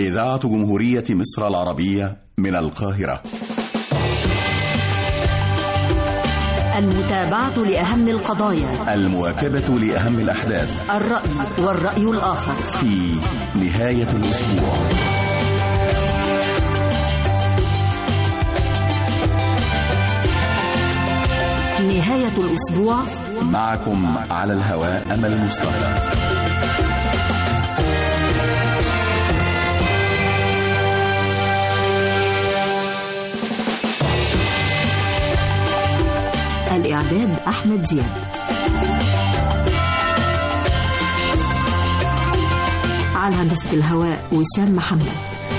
إذاعة جمهورية مصر العربية من القاهرة المتابعة لأهم القضايا المواكبة لأهم الأحداث الرأي والرأي الآخر في نهاية الأسبوع نهاية الأسبوع معكم على الهواء أمل مصطفى الإعداد أحمد زياد على هندسة الهواء وسام محمد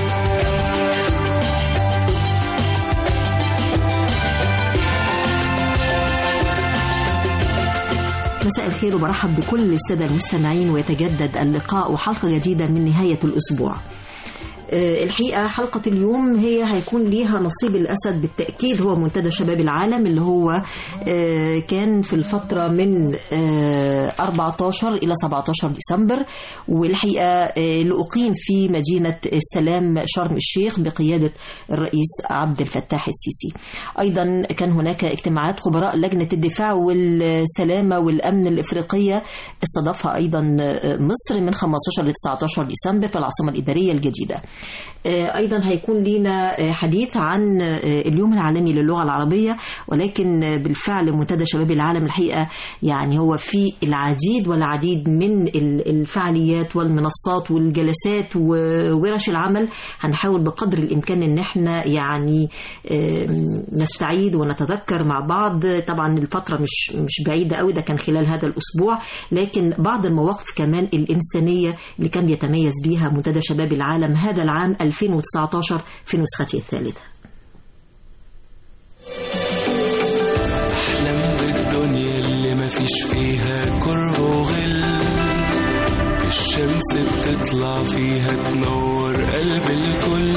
مساء الخير وبرحب بكل السادة المستمعين ويتجدد اللقاء وحلقة جديدة من نهاية الأسبوع آه، الحقيقة حلقة اليوم هي هيكون ليها نصيب الأسد بالتأكيد هو منتدى شباب العالم اللي هو آه، كان في الفترة من آه، 14 إلى 17 ديسمبر والحقيقة آه، اللي أقيم في مدينة السلام شرم الشيخ بقيادة الرئيس عبد الفتاح السيسي أيضا كان هناك اجتماعات خبراء لجنة الدفاع والسلامة والأمن الإفريقية استضافها أيضا آه، مصر من 15 ل 19 ديسمبر في العاصمة الإدارية الجديدة آه، ايضا هيكون لينا آه، حديث عن آه، اليوم العالمي للغه العربيه ولكن آه، بالفعل منتدى شباب العالم الحقيقه يعني هو في العديد والعديد من ال- الفعاليات والمنصات والجلسات وورش العمل هنحاول بقدر الامكان ان احنا يعني آم، نستعيد ونتذكر مع بعض طبعا الفتره مش مش بعيده قوي ده كان خلال هذا الاسبوع لكن بعض المواقف كمان الانسانيه اللي كان بيتميز بيها منتدى شباب العالم هذا العام 2019 في نسخته الثالثه احلم بالدنيا اللي مفيش فيها كره وغل الشمس بتطلع فيها تنور قلب الكل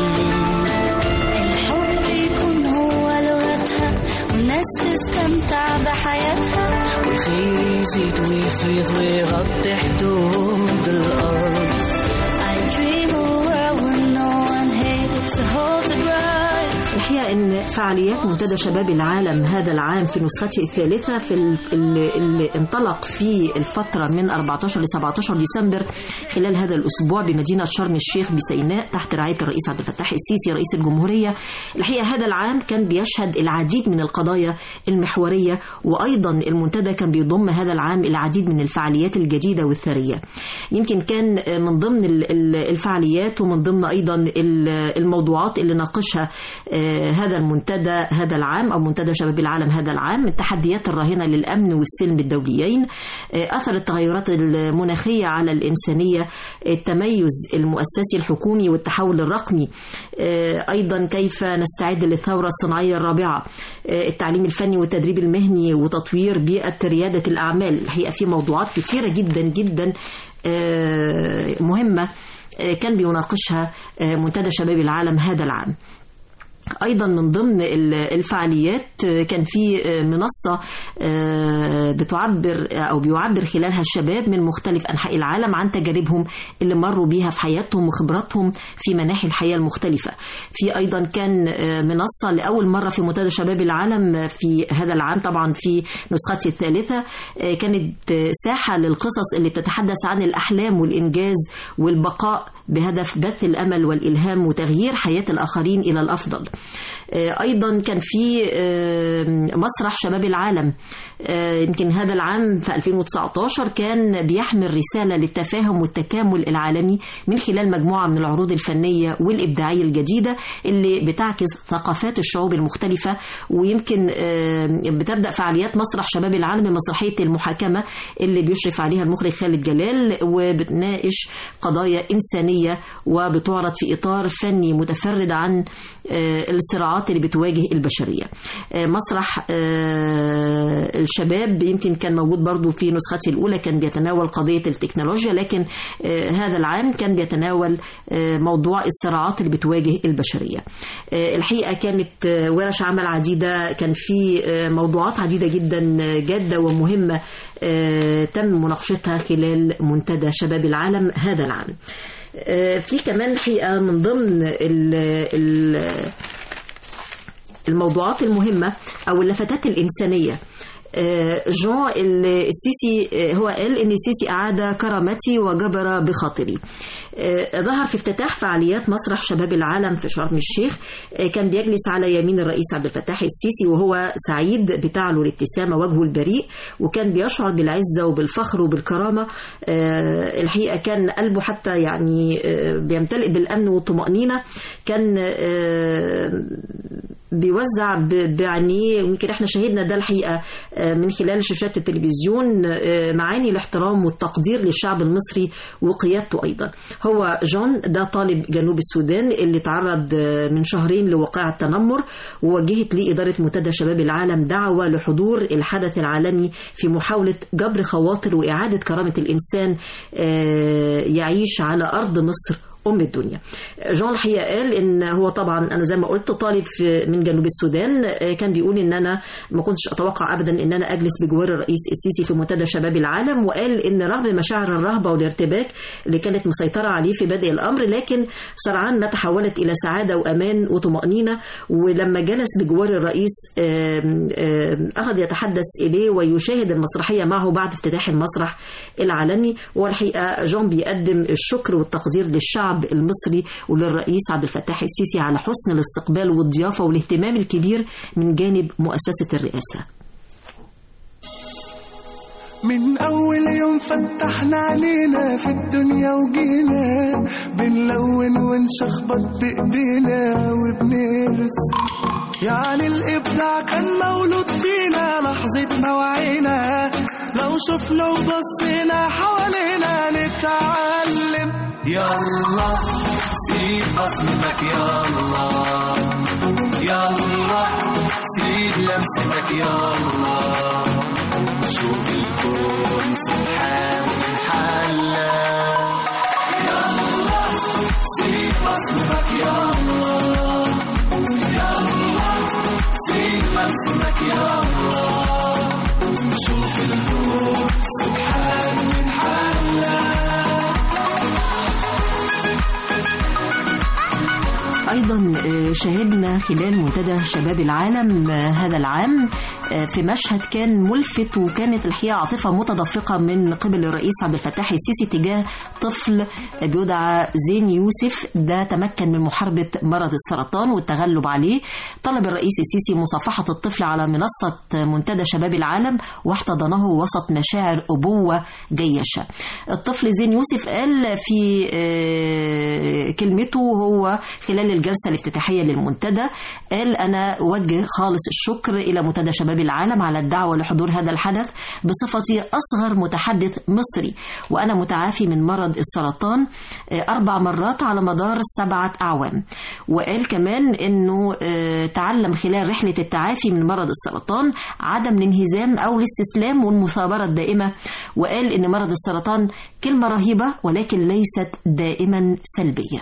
الحب يكون هو لغتها والناس تستمتع بحياتها والخير يزيد ويفيض ويغطي حدود الأرض I dream a world where no one hates to hold the bright الحقيقة أن فعاليات منتدى شباب العالم هذا العام في نسخته الثالثة في ال- اللي, اللي انطلق في الفترة من 14 ل 17 ديسمبر خلال هذا الأسبوع بمدينة شرم الشيخ بسيناء تحت رعاية الرئيس عبد الفتاح السيسي رئيس الجمهورية الحقيقة هذا العام كان بيشهد العديد من القضايا المحورية وأيضا المنتدى كان بيضم هذا العام العديد من الفعاليات الجديدة والثرية يمكن كان من ضمن ال- ال- الفعاليات ومن ضمن أيضا ال- الموضوعات اللي ناقشها آه، هذا المنتدى هذا العام أو منتدى شباب العالم هذا العام التحديات الراهنة للأمن والسلم الدوليين آه، أثر التغيرات المناخية على الإنسانية التميز المؤسسي الحكومي والتحول الرقمي آه، أيضا كيف نستعد للثورة الصناعية الرابعة آه، التعليم الفني والتدريب المهني وتطوير بيئة ريادة الأعمال الحقيقة في موضوعات كثيرة جدا جدا آه، مهمة آه، كان بيناقشها آه، منتدى شباب العالم هذا العام ايضا من ضمن ال- الفعاليات آه، كان في آه، منصه آه، بتعبر او بيعبر خلالها الشباب من مختلف انحاء العالم عن تجاربهم اللي مروا بيها في حياتهم وخبراتهم في مناحي الحياه المختلفه في ايضا كان آه، منصه لاول مره في منتدى شباب العالم آه، في هذا العام طبعا في نسخته الثالثه آه، كانت آه، ساحه للقصص اللي بتتحدث عن الاحلام والانجاز والبقاء بهدف بث الامل والالهام وتغيير حياه الاخرين الى الافضل. آه، ايضا كان في آه، مسرح شباب العالم آه، يمكن هذا العام في 2019 كان بيحمل رساله للتفاهم والتكامل العالمي من خلال مجموعه من العروض الفنيه والابداعيه الجديده اللي بتعكس ثقافات الشعوب المختلفه ويمكن آه، بتبدا فعاليات مسرح شباب العالم بمسرحيه المحاكمه اللي بيشرف عليها المخرج خالد جلال وبتناقش قضايا انسانيه وبتعرض في اطار فني متفرد عن آه، الصراعات اللي بتواجه البشريه. آه، مسرح آه، الشباب يمكن كان موجود برضو في نسخته الاولى كان بيتناول قضيه التكنولوجيا لكن آه، هذا العام كان بيتناول آه، موضوع الصراعات اللي بتواجه البشريه. آه، الحقيقه كانت آه، ورش عمل عديده كان في آه، موضوعات عديده جدا جاده ومهمه آه، تم مناقشتها خلال منتدى شباب العالم هذا العام. آه، في كمان الحقيقة من ضمن ال ال الموضوعات المهمة أو اللفتات الإنسانية آه، جون ال- السيسي آه، هو قال ان السيسي اعاد كرامتي وجبر بخاطري آه، ظهر في افتتاح فعاليات مسرح شباب العالم في شرم الشيخ آه، كان بيجلس على يمين الرئيس عبد الفتاح السيسي وهو سعيد بتعلو الابتسامه وجهه البريء وكان بيشعر بالعزه وبالفخر وبالكرامه آه، الحقيقه كان قلبه حتى يعني آه، بيمتلئ بالامن والطمانينه كان آه، بيوزع ب- بعينيه ويمكن احنا شهدنا ده الحقيقه آه، من خلال شاشات التلفزيون آه، معاني الاحترام والتقدير للشعب المصري وقيادته ايضا هو جون ده طالب جنوب السودان اللي تعرض آه، من شهرين لوقائع تنمر ووجهت ليه اداره منتدى شباب العالم دعوه لحضور الحدث العالمي في محاوله جبر خواطر واعاده كرامه الانسان آه، يعيش على ارض مصر ام الدنيا جون الحقيقه قال ان هو طبعا انا زي ما قلت طالب في من جنوب السودان آه، كان بيقول ان انا ما كنتش اتوقع ابدا ان انا اجلس بجوار الرئيس السيسي في منتدى شباب العالم وقال ان رغم مشاعر الرهبه والارتباك اللي كانت مسيطره عليه في بدء الامر لكن سرعان ما تحولت الى سعاده وامان وطمانينه ولما جلس بجوار الرئيس آم، آم، اخذ يتحدث اليه ويشاهد المسرحيه معه بعد افتتاح المسرح العالمي والحقيقه جون بيقدم الشكر والتقدير للشعب المصري وللرئيس عبد الفتاح السيسي على حسن الاستقبال والضيافه والاهتمام الكبير من جانب مؤسسه الرئاسه. من أول يوم فتحنا علينا في الدنيا وجينا بنلون ونشخبط بإيدينا وبنرسم يعني الإبداع كان مولود فينا لحظة ما وعينا لو شفنا وبصينا حوالينا نتعلم يلا سيب بصمتك يلا يلا سيب لمستك يلا شوف الكون سبحان حلا يلا سيب بصمتك يلا يلا سيب لمستك يلا شوف الكون سبحان حلا ايضا آه، شاهدنا خلال منتدى شباب العالم آه، هذا العام آه، في مشهد كان ملفت وكانت الحقيقه عاطفه متدفقه من قبل الرئيس عبد الفتاح السيسي تجاه طفل بيدعى زين يوسف ده تمكن من محاربه مرض السرطان والتغلب عليه طلب الرئيس السيسي مصافحه الطفل على منصه منتدى شباب العالم واحتضنه وسط مشاعر ابوه جيشه الطفل زين يوسف قال في آه، كلمته هو خلال الجلسة الافتتاحية للمنتدى قال أنا أوجه خالص الشكر إلى منتدى شباب العالم على الدعوة لحضور هذا الحدث بصفتي أصغر متحدث مصري وأنا متعافي من مرض السرطان آه، أربع مرات على مدار سبعة أعوام وقال كمان أنه آه، تعلم خلال رحلة التعافي من مرض السرطان عدم الانهزام أو الاستسلام والمثابرة الدائمة وقال أن مرض السرطان كلمة رهيبة ولكن ليست دائما سلبية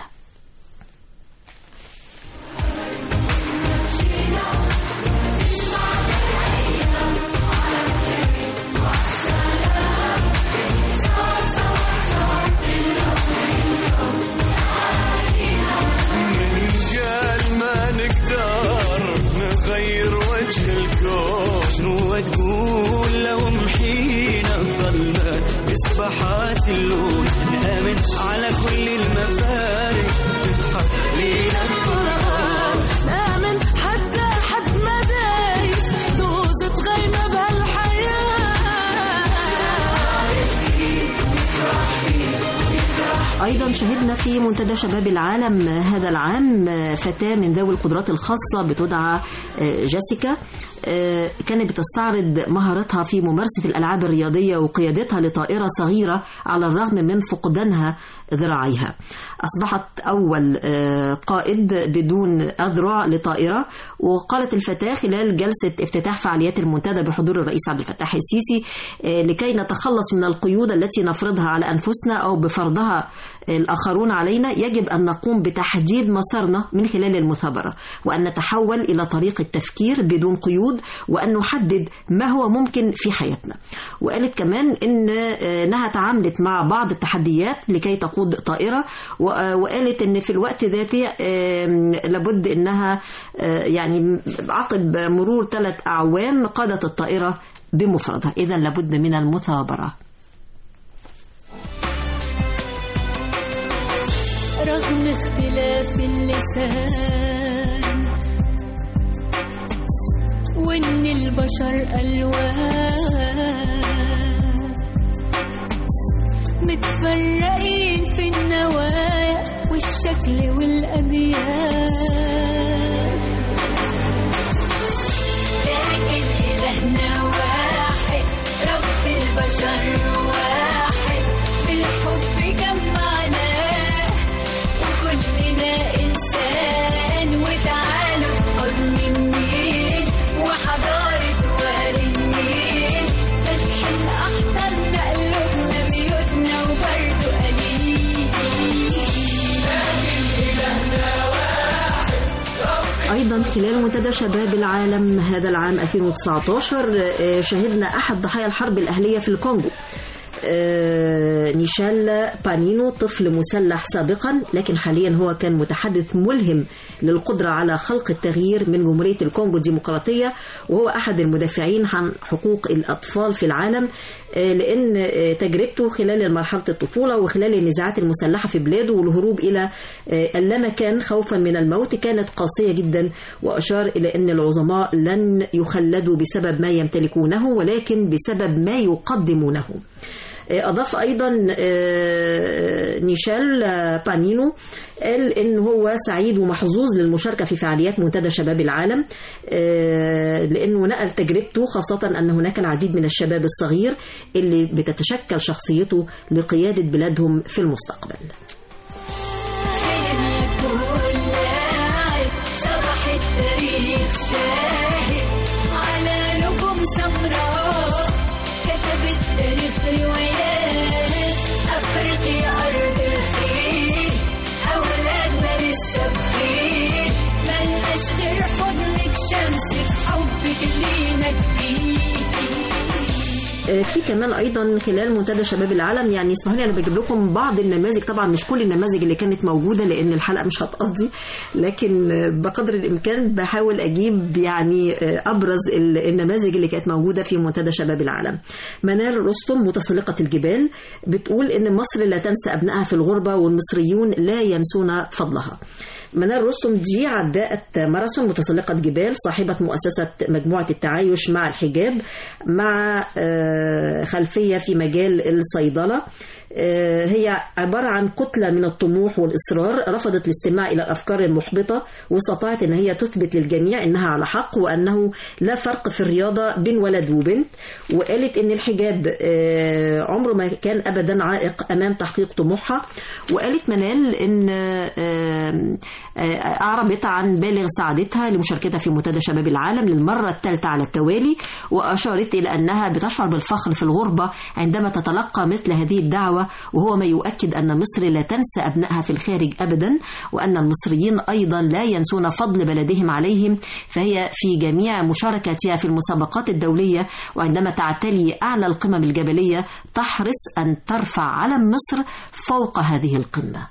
قال ما نقدر نغير وجه الكون شنو تقول لو محينا الظلمات بسبحات اللون نآمن على كل المفارق تضحك لينا القرآن نامن حتى حد ما دايس دوزة غيمة بهالحياة أيضا شهدنا في منتدى شباب العالم هذا العام فتاة من ذوي القدرات الخاصة بتدعى جيسيكا كانت بتستعرض مهارتها في ممارسة الألعاب الرياضية وقيادتها لطائرة صغيرة على الرغم من فقدانها ذراعيها أصبحت أول قائد بدون أذرع لطائرة وقالت الفتاة خلال جلسة افتتاح فعاليات المنتدى بحضور الرئيس عبد الفتاح السيسي لكي نتخلص من القيود التي نفرضها على أنفسنا أو بفرضها الآخرون علينا يجب أن نقوم بتحديد مسارنا من خلال المثابرة وأن نتحول إلى طريق التفكير بدون قيود المفروض وأن نحدد ما هو ممكن في حياتنا وقالت كمان إن آه، إنها تعاملت مع بعض التحديات لكي تقود طائرة و- آه، وقالت إن في الوقت ذاته آم، لابد إنها آه، يعني عقب مرور ثلاث أعوام قادت الطائرة بمفردها إذا لابد من المثابرة رغم اختلاف اللسان وان البشر الوان متفرقين في النوايا والشكل والاديان لكن الهنا واحد رب البشر واحد بالحب جمعناه وكلنا إنسان وتعالوا في حضن النيل وحضارة وادي النيل فاتحين أحضاننا قلوبنا بيوتنا وبرضه قليل أيضا خلال منتدى شباب العالم هذا العام 2019 آه، شهدنا أحد ضحايا الحرب الأهلية في الكونغو آه، نيشال بانينو طفل مسلح سابقا لكن حاليا هو كان متحدث ملهم للقدرة على خلق التغيير من جمهورية الكونغو الديمقراطية وهو أحد المدافعين عن حقوق الأطفال في العالم آه، لأن آه، تجربته خلال مرحلة الطفولة وخلال النزاعات المسلحة في بلاده والهروب إلى آه، اللامكان خوفا من الموت كانت قاسية جدا وأشار إلى أن العظماء لن يخلدوا بسبب ما يمتلكونه ولكن بسبب ما يقدمونه أضاف أيضا آه، نيشال آه، بانينو قال إن هو سعيد ومحظوظ للمشاركة في فعاليات منتدى شباب العالم آه، لأنه نقل تجربته خاصة أن هناك العديد من الشباب الصغير اللي بتتشكل شخصيته لقيادة بلادهم في المستقبل حلم كل لاعب صباح التاريخ شاهد على نجوم سمراء كتب التاريخ روايات أفريقيا أرض الخير أولادنا لسه بخير ملناش غير حضنك شمسك حبك لينا كبير آه، في كمان ايضا خلال منتدى شباب العالم يعني اسمحوا لي انا بجيب لكم بعض النماذج طبعا مش كل النماذج اللي كانت موجوده لان الحلقه مش هتقضي لكن آه، بقدر الامكان بحاول اجيب يعني آه، ابرز ال- النماذج اللي كانت موجوده في منتدى شباب العالم منال رستم متسلقه الجبال بتقول ان مصر لا تنسى ابنائها في الغربه والمصريون لا ينسون فضلها منال رستم دي عداءة ماراثون متسلقة جبال صاحبة مؤسسة مجموعة التعايش مع الحجاب مع آه، خلفية في مجال الصيدلة آه، هي عبارة عن كتلة من الطموح والإصرار رفضت الاستماع إلى الأفكار المحبطة واستطاعت أن هي تثبت للجميع أنها على حق وأنه لا فرق في الرياضة بين ولد وبنت وقالت أن الحجاب آه، عمره ما كان أبدا عائق أمام تحقيق طموحها وقالت منال أن آه، آه، أعربت عن بالغ سعادتها لمشاركتها في منتدى شباب العالم للمرة الثالثة على التوالي وأشارت إلى أنها بتشعر بالفخر في الغربة عندما تتلقى مثل هذه الدعوة وهو ما يؤكد أن مصر لا تنسى أبنائها في الخارج أبدا وأن المصريين أيضا لا ينسون فضل بلدهم عليهم فهي في جميع مشاركتها في المسابقات الدولية وعندما تعتلي أعلى القمم الجبلية تحرص أن ترفع علم مصر فوق هذه القمة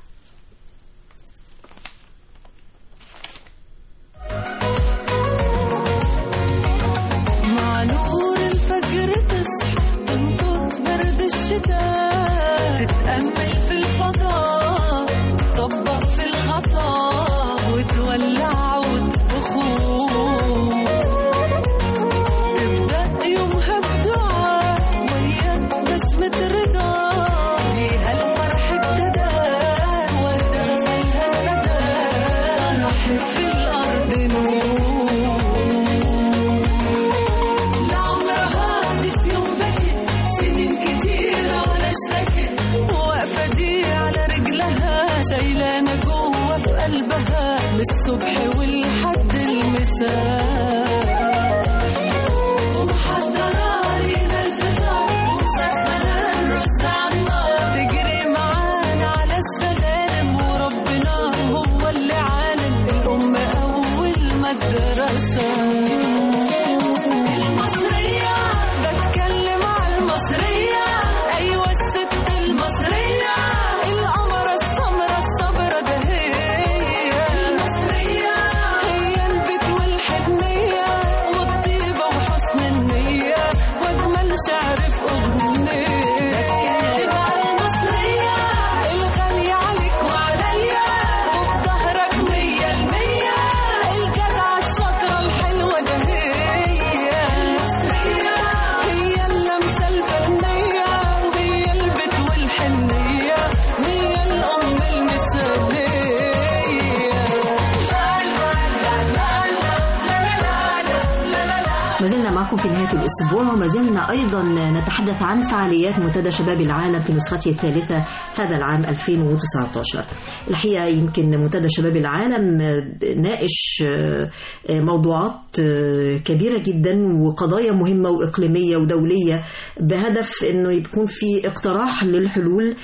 مع نور الفجر تصحى تنطر برد الشتاء تتأمل في الفضاء طبق في الغطاء وتولع عود بخور ابدأ يومها بدعاء ويا بسمة رضا فيها الفرح ابتدى ودرسها الندى راحت في الأرض نور لعمرها دي في يوم بكت سنين كتيرة ولا اشتكت واقفة دي على رجلها شايلانة جوه في قلبها للصبح والحد المساء ومحضرة لينا الفطار وسخنة الرز على النار تجري معانا على السلالم وربنا هو اللي عالم الأم أول مدرسة معكم في نهاية الأسبوع وما زلنا أيضا نتحدث عن فعاليات منتدى شباب العالم في نسخته الثالثة هذا العام 2019 الحقيقة يمكن منتدى شباب العالم ناقش موضوعات كبيرة جدا وقضايا مهمة وإقليمية ودولية بهدف أنه يكون في اقتراح للحلول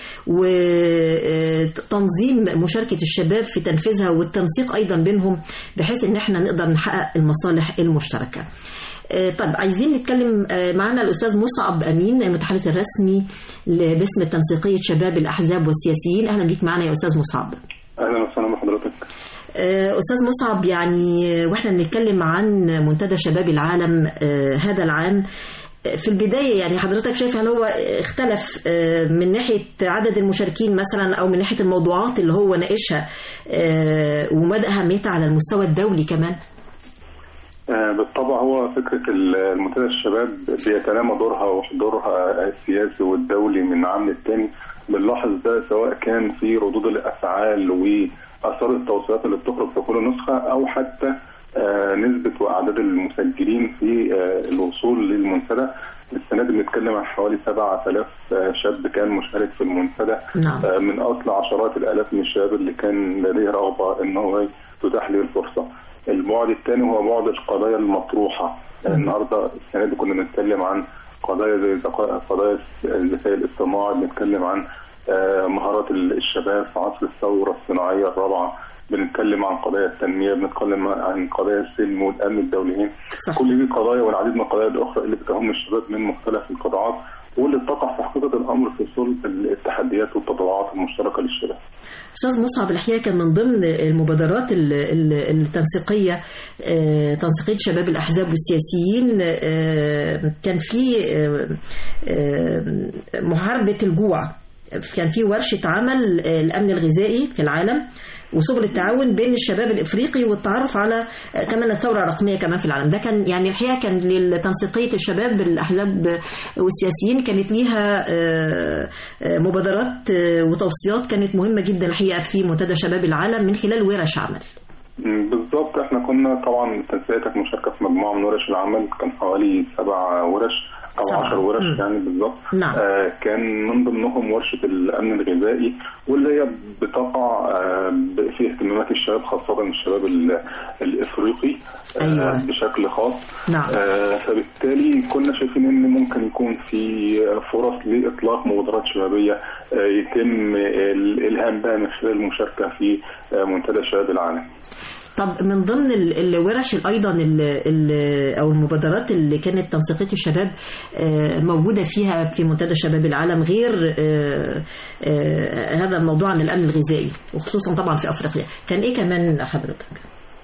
وتنظيم مشاركة الشباب في تنفيذها والتنسيق أيضا بينهم بحيث أن احنا نقدر نحقق المصالح المشتركة طيب عايزين نتكلم معنا الأستاذ مصعب أمين المتحدث الرسمي باسم تنسيقية شباب الأحزاب والسياسيين أهلا بيك معنا يا أستاذ مصعب اهلا وسهلا بحضرتك أستاذ مصعب يعني وإحنا بنتكلم عن منتدى شباب العالم هذا العام في البداية يعني حضرتك شايف هل هو اختلف من ناحية عدد المشاركين مثلا أو من ناحية الموضوعات اللي هو ناقشها ومدى أهميتها على المستوى الدولي كمان؟ بالطبع هو فكرة المنتدى الشباب بيتنامى دورها ودورها السياسي والدولي من عام للتاني بنلاحظ ده سواء كان في ردود الأفعال وآثار التوصيات اللي بتخرج في كل نسخة أو حتى نسبة وأعداد المسجلين في الوصول للمنتدى السنة دي بنتكلم عن حوالي 7000 شاب كان مشارك في المنتدى نعم. من أصل عشرات الآلاف من الشباب اللي كان لديه رغبة إن هو تتاح له الفرصة. البعد الثاني هو بعد القضايا المطروحة النهارده السنة دي كنا بنتكلم عن قضايا زي قضايا الذكاء الاصطناعي بنتكلم عن مهارات الشباب في عصر الثورة الصناعية الرابعة بنتكلم عن قضايا التنميه بنتكلم عن قضايا السلم والامن الدوليين صح. كل دي قضايا والعديد من القضايا الاخرى اللي بتهم الشباب من مختلف القطاعات واللي بتقع في حقيقه الامر في صلب التحديات والتطلعات المشتركه للشباب. استاذ مصعب الحقيقه كان من ضمن المبادرات ال- ال- التنسيقيه آه، تنسيقيه شباب الاحزاب والسياسيين آه، كان في آه، آه، محاربه الجوع كان في ورشه عمل آه، الامن الغذائي في العالم وسبل التعاون بين الشباب الافريقي والتعرف على آه، كمان الثوره الرقميه كمان في العالم ده كان يعني الحقيقه كان لتنسيقيه الشباب الاحزاب والسياسيين كانت ليها آه، آه، مبادرات آه، وتوصيات كانت مهمه جدا الحقيقه في منتدى شباب العالم من خلال ورش عمل بالظبط احنا كنا طبعا تنسيقك مشاركه في مجموعه من ورش العمل كان حوالي سبع ورش او سبعة. عشر ورش مم. يعني بالظبط نعم. آه كان من ضمنهم ورشه الامن الغذائي واللي هي بتقع آه ب- في اهتمامات الشباب خاصه الشباب ال- الافريقي آه أيوة. بشكل خاص نعم. آه فبالتالي كنا شايفين ان ممكن يكون في فرص لاطلاق مبادرات شبابيه آه يتم الالهام بها من خلال المشاركه في آه منتدى شباب العالم. طب من ضمن ال- الورش ايضا ال- ال- او المبادرات اللي كانت تنسيقيه الشباب آه، موجوده فيها في منتدى شباب العالم غير آه، آه، هذا الموضوع عن الامن الغذائي وخصوصا طبعا في افريقيا كان ايه كمان حضرتك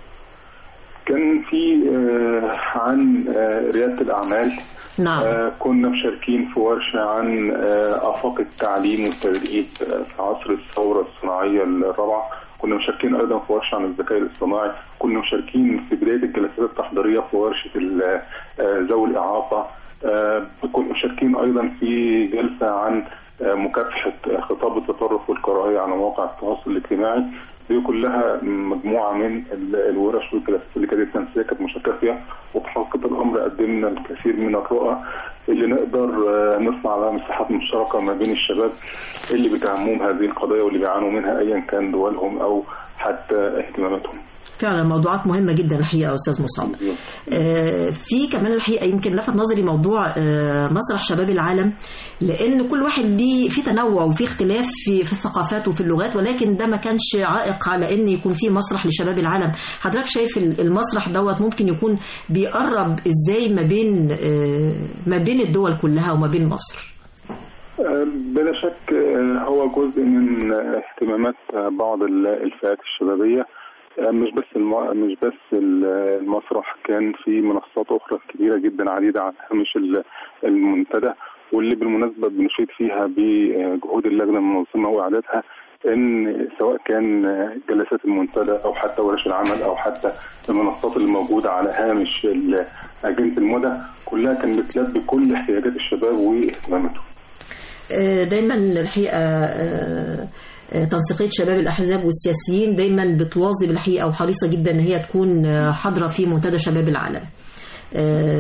كان في آه، عن آه، رياده الاعمال نعم آه، كنا مشاركين في ورشه عن آه، افاق التعليم والتدريب آه، في عصر الثوره الصناعيه الرابعه كنا مشاركين ايضا في ورشه عن الذكاء الاصطناعي كنا مشاركين في بدايه الجلسات التحضيريه في ورشه ال- آه، ذوي الاعاقه آه، كنا مشاركين ايضا في جلسه عن آه، مكافحه خطاب التطرف والكراهيه على مواقع التواصل الاجتماعي دي كلها مجموعه من ال- الورش والجلسات اللي كانت التنسيق كانت مشاركه فيها وفي حقيقه الامر قدمنا الكثير من الرؤى اللي نقدر آه، نصنع لها مساحات مشتركه ما بين الشباب اللي بتهمهم هذه القضايا واللي بيعانوا منها ايا كان دولهم او حتى اهتماماتهم. فعلا موضوعات مهمه جدا الحقيقه يا استاذ مصعب آه، في كمان الحقيقه يمكن لفت نظري موضوع آه، مسرح شباب العالم لان كل واحد ليه في تنوع وفي اختلاف في في الثقافات وفي اللغات ولكن ده ما كانش عائق على ان يكون في مسرح لشباب العالم حضرتك شايف ال- المسرح دوت ممكن يكون بيقرب ازاي ما بين آه، ما بين الدول كلها وما بين مصر آه، بلا شك آه، هو جزء من آه، اهتمامات آه، بعض ال- الفئات الشبابيه آه، مش بس الم... مش بس ال- المسرح كان في منصات اخرى كبيره جدا عديده على هامش ال- المنتدى واللي بالمناسبه بنشيد فيها بجهود اللجنه المنظمه واعدادها ان سواء كان جلسات المنتدى او حتى ورش العمل او حتى المنصات اللي موجوده على هامش ال- اجنده المدى كلها كانت بتلبي كل احتياجات الشباب واهتماماتهم. آه، دايما الحقيقه آه، آه، تنسيقيه شباب الاحزاب والسياسيين دايما بتواظب الحقيقه وحريصه جدا ان هي تكون آه، حاضره في منتدى شباب العالم. آه،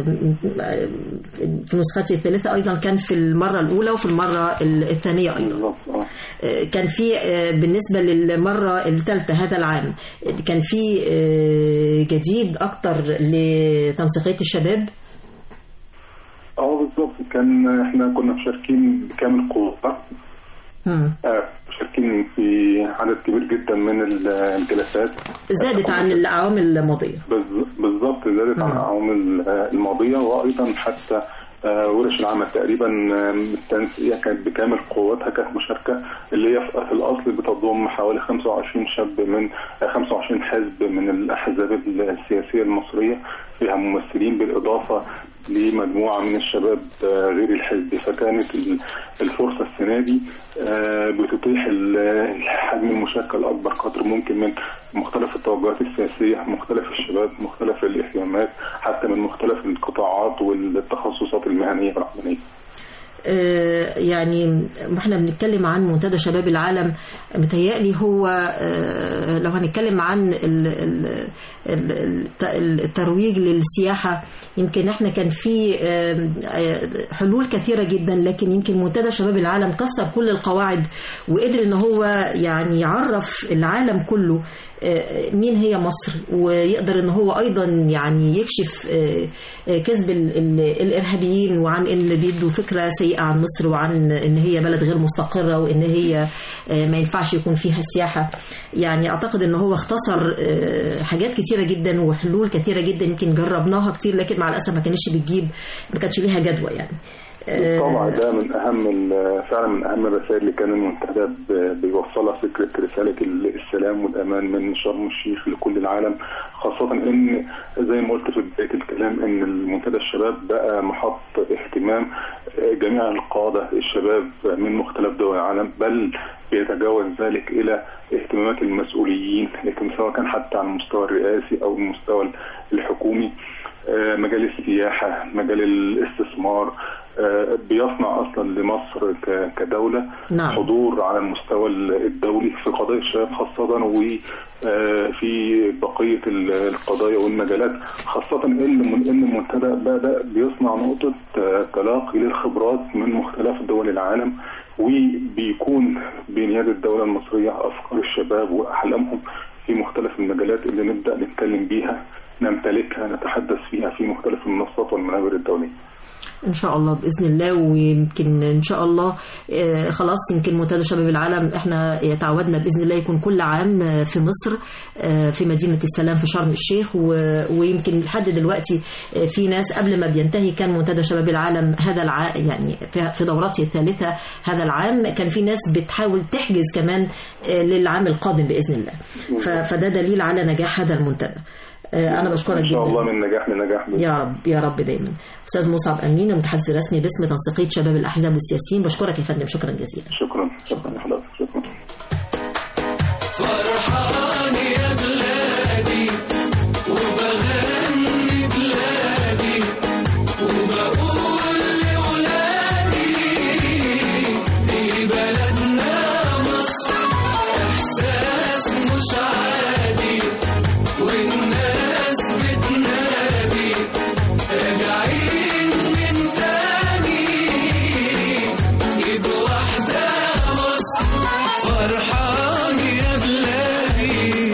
في نسخته الثالثة أيضا كان في المرة الأولى وفي المرة الثانية أيضا بالظبط اه آه، كان في آه، بالنسبة للمرة الثالثة هذا العام كان في آه، جديد أكتر لتنسيقية الشباب اه بالظبط كان احنا كنا مشاركين بكامل قوتنا مم. آه، مشاركين في عدد كبير جدا من ال- الجلسات زادت عن الأعوام الماضية بز- بالظبط زادت عن مم. الأعوام ال- الماضية وأيضا حتى آه، ورش العمل تقريبا آه، التنسيقية كانت بكامل قوتها كانت مشاركة اللي هي في في الأصل بتضم حوالي 25 شاب من آه، 25 حزب من الأحزاب السياسية المصرية فيها ممثلين بالإضافة لمجموعة من الشباب آه، غير الحزب فكانت ال- الفرصة السنة دي آه، بتتيح ال- حجم المشاركة الأكبر قدر ممكن من مختلف التوجهات السياسية مختلف الشباب مختلف الاهتمامات حتى من مختلف القطاعات والتخصصات المهنية والعملية آه، يعني ما احنا بنتكلم عن منتدى شباب العالم متهيألي هو آه، لو هنتكلم عن ال- ال- ال- الت- الترويج للسياحة يمكن احنا كان في آه، آه، حلول كثيرة جدا لكن يمكن منتدى شباب العالم كسر كل القواعد وقدر ان هو يعني يعرف العالم كله آه، مين هي مصر ويقدر ان هو ايضا يعني يكشف آه، آه، كذب ال- ال- الارهابيين وعن ان بيدوا فكره سيئه عن مصر وعن ان هي بلد غير مستقره وان هي آه، ما ينفعش يكون فيها سياحه يعني اعتقد ان هو اختصر آه، حاجات كتيره جدا وحلول كثيره جدا يمكن جربناها كتير لكن مع الاسف ما كانتش بتجيب ما كانش ليها جدوى يعني آه، طبعا ده من اهم ال- فعلا من اهم الرسائل اللي كان المنتدى ب- بيوصلها فكره رساله ال- السلام والامان من شرم الشيخ لكل العالم خاصه ان زي ما قلت في بدايه الكلام ان المنتدى الشباب بقى محط اهتمام جميع القاده الشباب من مختلف دول العالم بل بيتجاوز ذلك الى اهتمامات المسؤولين لكن سواء كان حتى على المستوى الرئاسي او المستوى الحكومي آه، مجال السياحة مجال الاستثمار آه، بيصنع أصلا لمصر ك- كدولة نعم. حضور على المستوى الدولي في قضايا الشباب خاصة وفي بقية ال- القضايا والمجالات خاصة إن إن المنتدى بدأ بيصنع نقطة آه، تلاقي للخبرات من مختلف دول العالم وبيكون بين يد الدولة المصرية أفكار الشباب وأحلامهم في مختلف المجالات اللي نبدأ نتكلم بيها نمتلكها نتحدث فيها في مختلف المنصات والمنابر الدولية ان شاء الله باذن الله ويمكن ان شاء الله آه، خلاص يمكن منتدى شباب العالم احنا تعودنا باذن الله يكون كل عام آه، في مصر آه، في مدينه السلام في شرم الشيخ و- ويمكن لحد دلوقتي آه، في ناس قبل ما بينتهي كان منتدى شباب العالم هذا الع... يعني في- في دورته الثالثه هذا العام كان في ناس بتحاول تحجز كمان آه، للعام القادم باذن الله ف- فده دليل على نجاح هذا المنتدى آه، انا بشكرك إن جدا شاء الله من نجاح لنجاح بإذن يا رب يا رب دايما استاذ مصعب امين المتحدث الرسمي باسم تنسيقيه شباب الاحزاب والسياسيين بشكرك يا فندم شكرا جزيلا شكرا شكرا لحضرتك شكرا فرحان يا بلادي وبغني بلادي وبقول لولادي دي بلدنا مصر احساس مش عادي والناس بتنادي راجعين من تاني ايد واحده مصر فرحان يا بلادي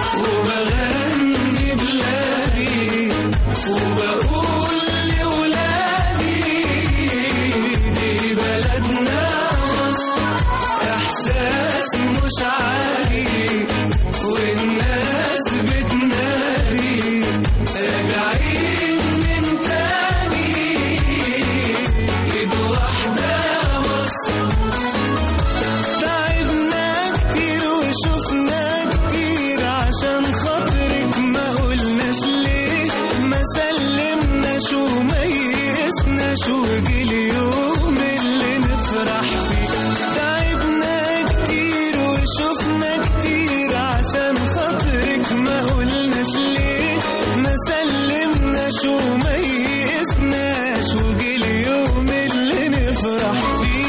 وبغني بلادي وبقول لولادي دي بلدنا مصر احساس مش عادي والناس بتنادي راجعين من تاني ايد واحده مصر تعبنا كتير وشفنا كتير عشان خاطرك ما قلناش ليه ما سلمناش وما يئسناش وجي اليوم اللي نفرح فيه تعبنا كتير وشفنا كتير عشان خاطرك ما قلناش ليه ما سلمناش وما يئسناش وجي اليوم اللي نفرح فيه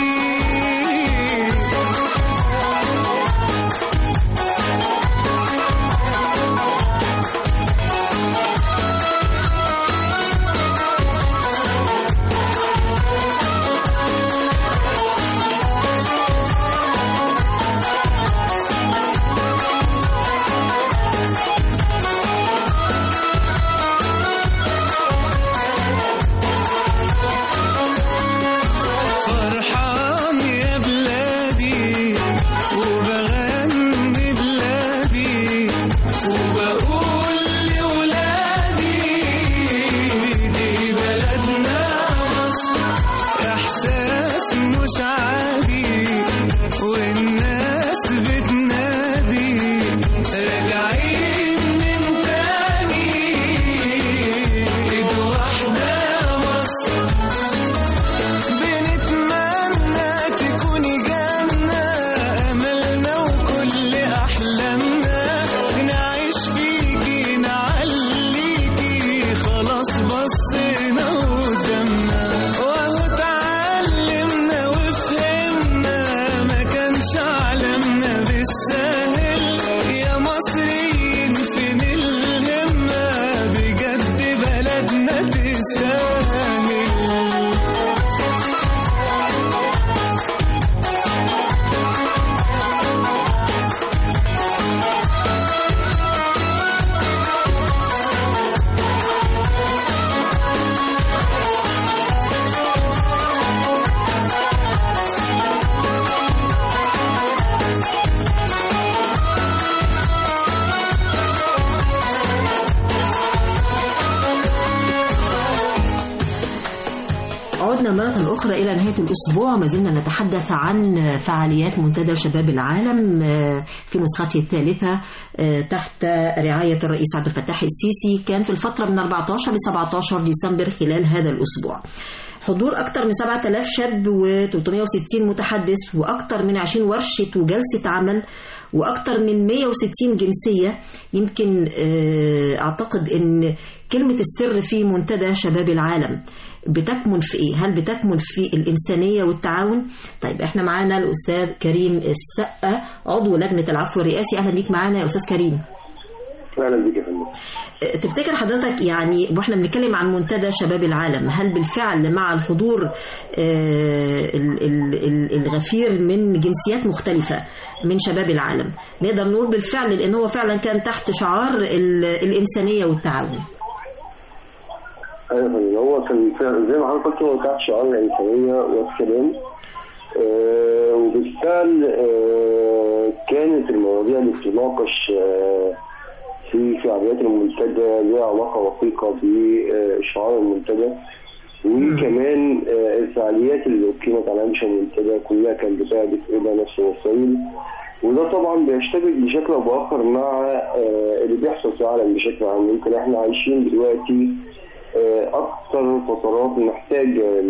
عدنا مرة أخرى إلى نهاية الأسبوع ما زلنا نتحدث عن فعاليات منتدى شباب العالم آه، في نسخته الثالثة آه، تحت رعاية الرئيس عبد الفتاح السيسي كان في الفترة من 14 ل 17 ديسمبر خلال هذا الأسبوع حضور أكثر من 7000 شاب و360 متحدث وأكثر من 20 ورشة وجلسة عمل وأكثر من 160 جنسية يمكن آه، أعتقد أن كلمة السر في منتدى شباب العالم بتكمن في إيه؟ هل بتكمن في الإنسانية والتعاون؟ طيب إحنا معانا الأستاذ كريم السقة عضو لجنة العفو الرئاسي أهلا بيك معانا يا أستاذ كريم اهلا بيك يا فندم تفتكر حضرتك يعني واحنا بنتكلم عن منتدى شباب العالم هل بالفعل مع الحضور آه، ال- ال- ال- الغفير من جنسيات مختلفة من شباب العالم نقدر نقول بالفعل لأن هو فعلا كان تحت شعار ال- الإنسانية والتعاون ايوه يا فندم هو كان فعلا زي ما حضرتك قلت هو تحت شعار الانسانيه والسلام آه وبالفعل آه كانت المواضيع اللي بتناقش آه في فعاليات المنتدى ليها علاقه وثيقه بشعار المنتدى وكمان آه الفعاليات اللي اقيمت على هامش المنتدى كلها كانت بتهدف الى نفس الوسائل وده طبعا بيشتبك بشكل او باخر مع آه اللي بيحصل في العالم بشكل عام يمكن احنا عايشين دلوقتي آه، اكثر فترات محتاجه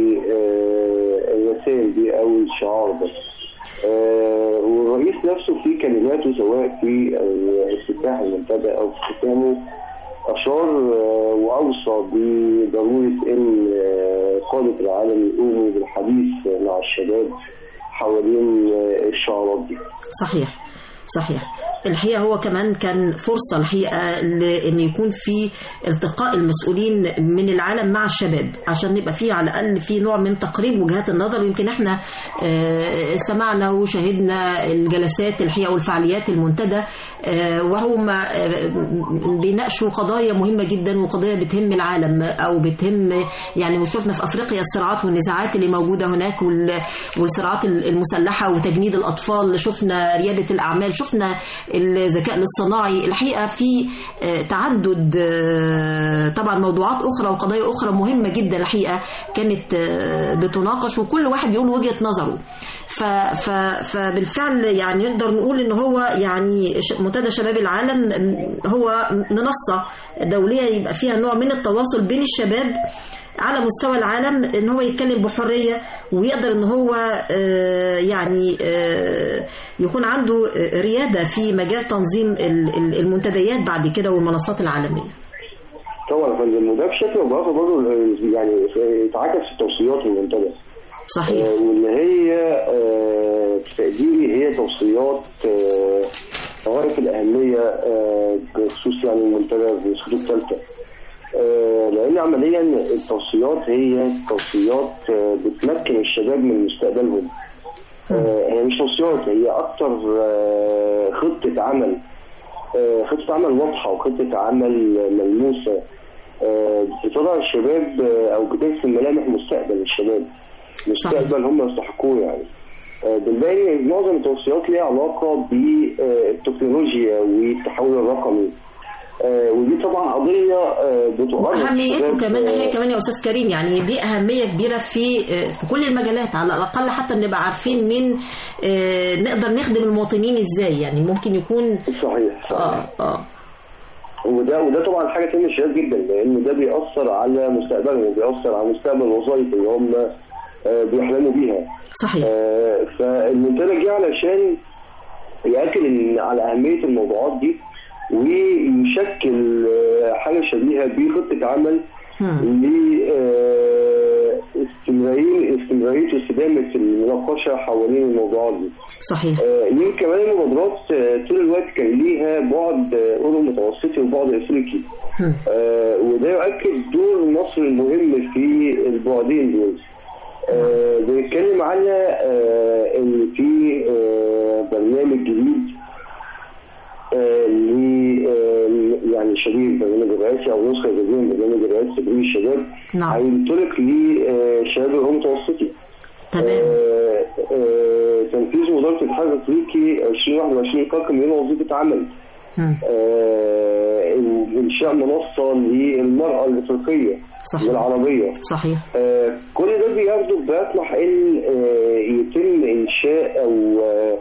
للرسائل دي او الشعار ده آه، والرئيس نفسه في كلماته سواء في آه، افتتاح المنتدى او في ختامه اشار آه، واوصى بضروره ان آه، قاده العالم يقوموا بالحديث مع الشباب حوالين آه، الشعارات دي صحيح صحيح الحقيقة هو كمان كان فرصة الحقيقة لأن يكون في التقاء المسؤولين من العالم مع الشباب عشان نبقى فيه على الأقل في نوع من تقريب وجهات النظر ويمكن احنا آه، سمعنا وشاهدنا الجلسات الحقيقة والفعاليات المنتدى آه، وهم آه، بيناقشوا قضايا مهمة جدا وقضايا بتهم العالم أو بتهم يعني وشفنا في أفريقيا الصراعات والنزاعات اللي موجودة هناك وال- والصراعات المسلحة وتجنيد الأطفال شفنا ريادة الأعمال شفنا الذكاء الاصطناعي الحقيقة في آه، تعدد آه، طبعا موضوعات أخرى وقضايا أخرى مهمة جدا الحقيقة كانت آه، بتناقش وكل واحد يقول وجهة نظره ف ف فبالفعل يعني نقدر نقول ان هو يعني ش- منتدى شباب العالم هو منصة دولية يبقى فيها نوع من التواصل بين الشباب على مستوى العالم ان هو يتكلم بحريه ويقدر ان هو آه، يعني آه، يكون عنده آه، رياده في مجال تنظيم ال- ال- المنتديات بعد كده والمنصات العالميه. طبعا يا فندم وده بشكل او باخر برضه يعني اتعكس في توصيات المنتدى صحيح آه، وان هي آه، في تقديري هي توصيات آه، غايه الاهميه آه، بخصوص يعني المنتدى في نسخته الثالثه آه، لان عمليا التوصيات هي توصيات آه، بتمكن الشباب من مستقبلهم آه، هي مش توصيات هي اكتر آه، خطه عمل آه، خطه عمل واضحه وخطه عمل ملموسه آه، بتضع الشباب آه، او بترسم ملامح مستقبل الشباب مستقبل هم يستحقوه يعني آه، بنلاقي معظم التوصيات ليها علاقه بالتكنولوجيا والتحول الرقمي آه، ودي طبعا قضيه آه، بتؤرق واهميته الشباب، كمان آه، هي كمان يا استاذ كريم يعني دي اهميه كبيره في آه، في كل المجالات على الاقل حتى بنبقى عارفين من آه، نقدر نخدم المواطنين ازاي يعني ممكن يكون صحيح صحيح اه اه وده وده طبعا حاجه تهم الشباب جدا لان ده بيأثر على مستقبلهم وبيأثر على مستقبل الوظائف اللي هم آه، بيحلموا بيها صحيح آه، فالمنتدى جه علشان يأكد إن على أهمية الموضوعات دي ويشكل آه، حاجة شبيهة بخطة عمل مم. لاستمرارية استمرارية واستدامة المناقشة حوالين الموضوعات دي. صحيح آه، يمكن كمان المبادرات آه، طول الوقت كان ليها بعد آه، أوروبي متوسطي وبعد أفريقي. مم. آه، وده يؤكد دور مصر المهم في البعدين دول آه، بنتكلم على آه، ان في آه، برنامج جديد آه، ل آه، يعني شبيه البرنامج الرئاسي او نسخه جديده من البرنامج الرئاسي تدريب الشباب نعم هينطلق لشباب الامم المتوسطي تمام آه، آه، تنفيذ مبادره الاتحاد الافريقي 2021 كاكا مليون وظيفه عمل مم. آه، انشاء منصه للمراه الافريقيه صحيح. والعربيه صحيح آه، كل ده بياخده بيطمح ان آه، يتم انشاء او آه،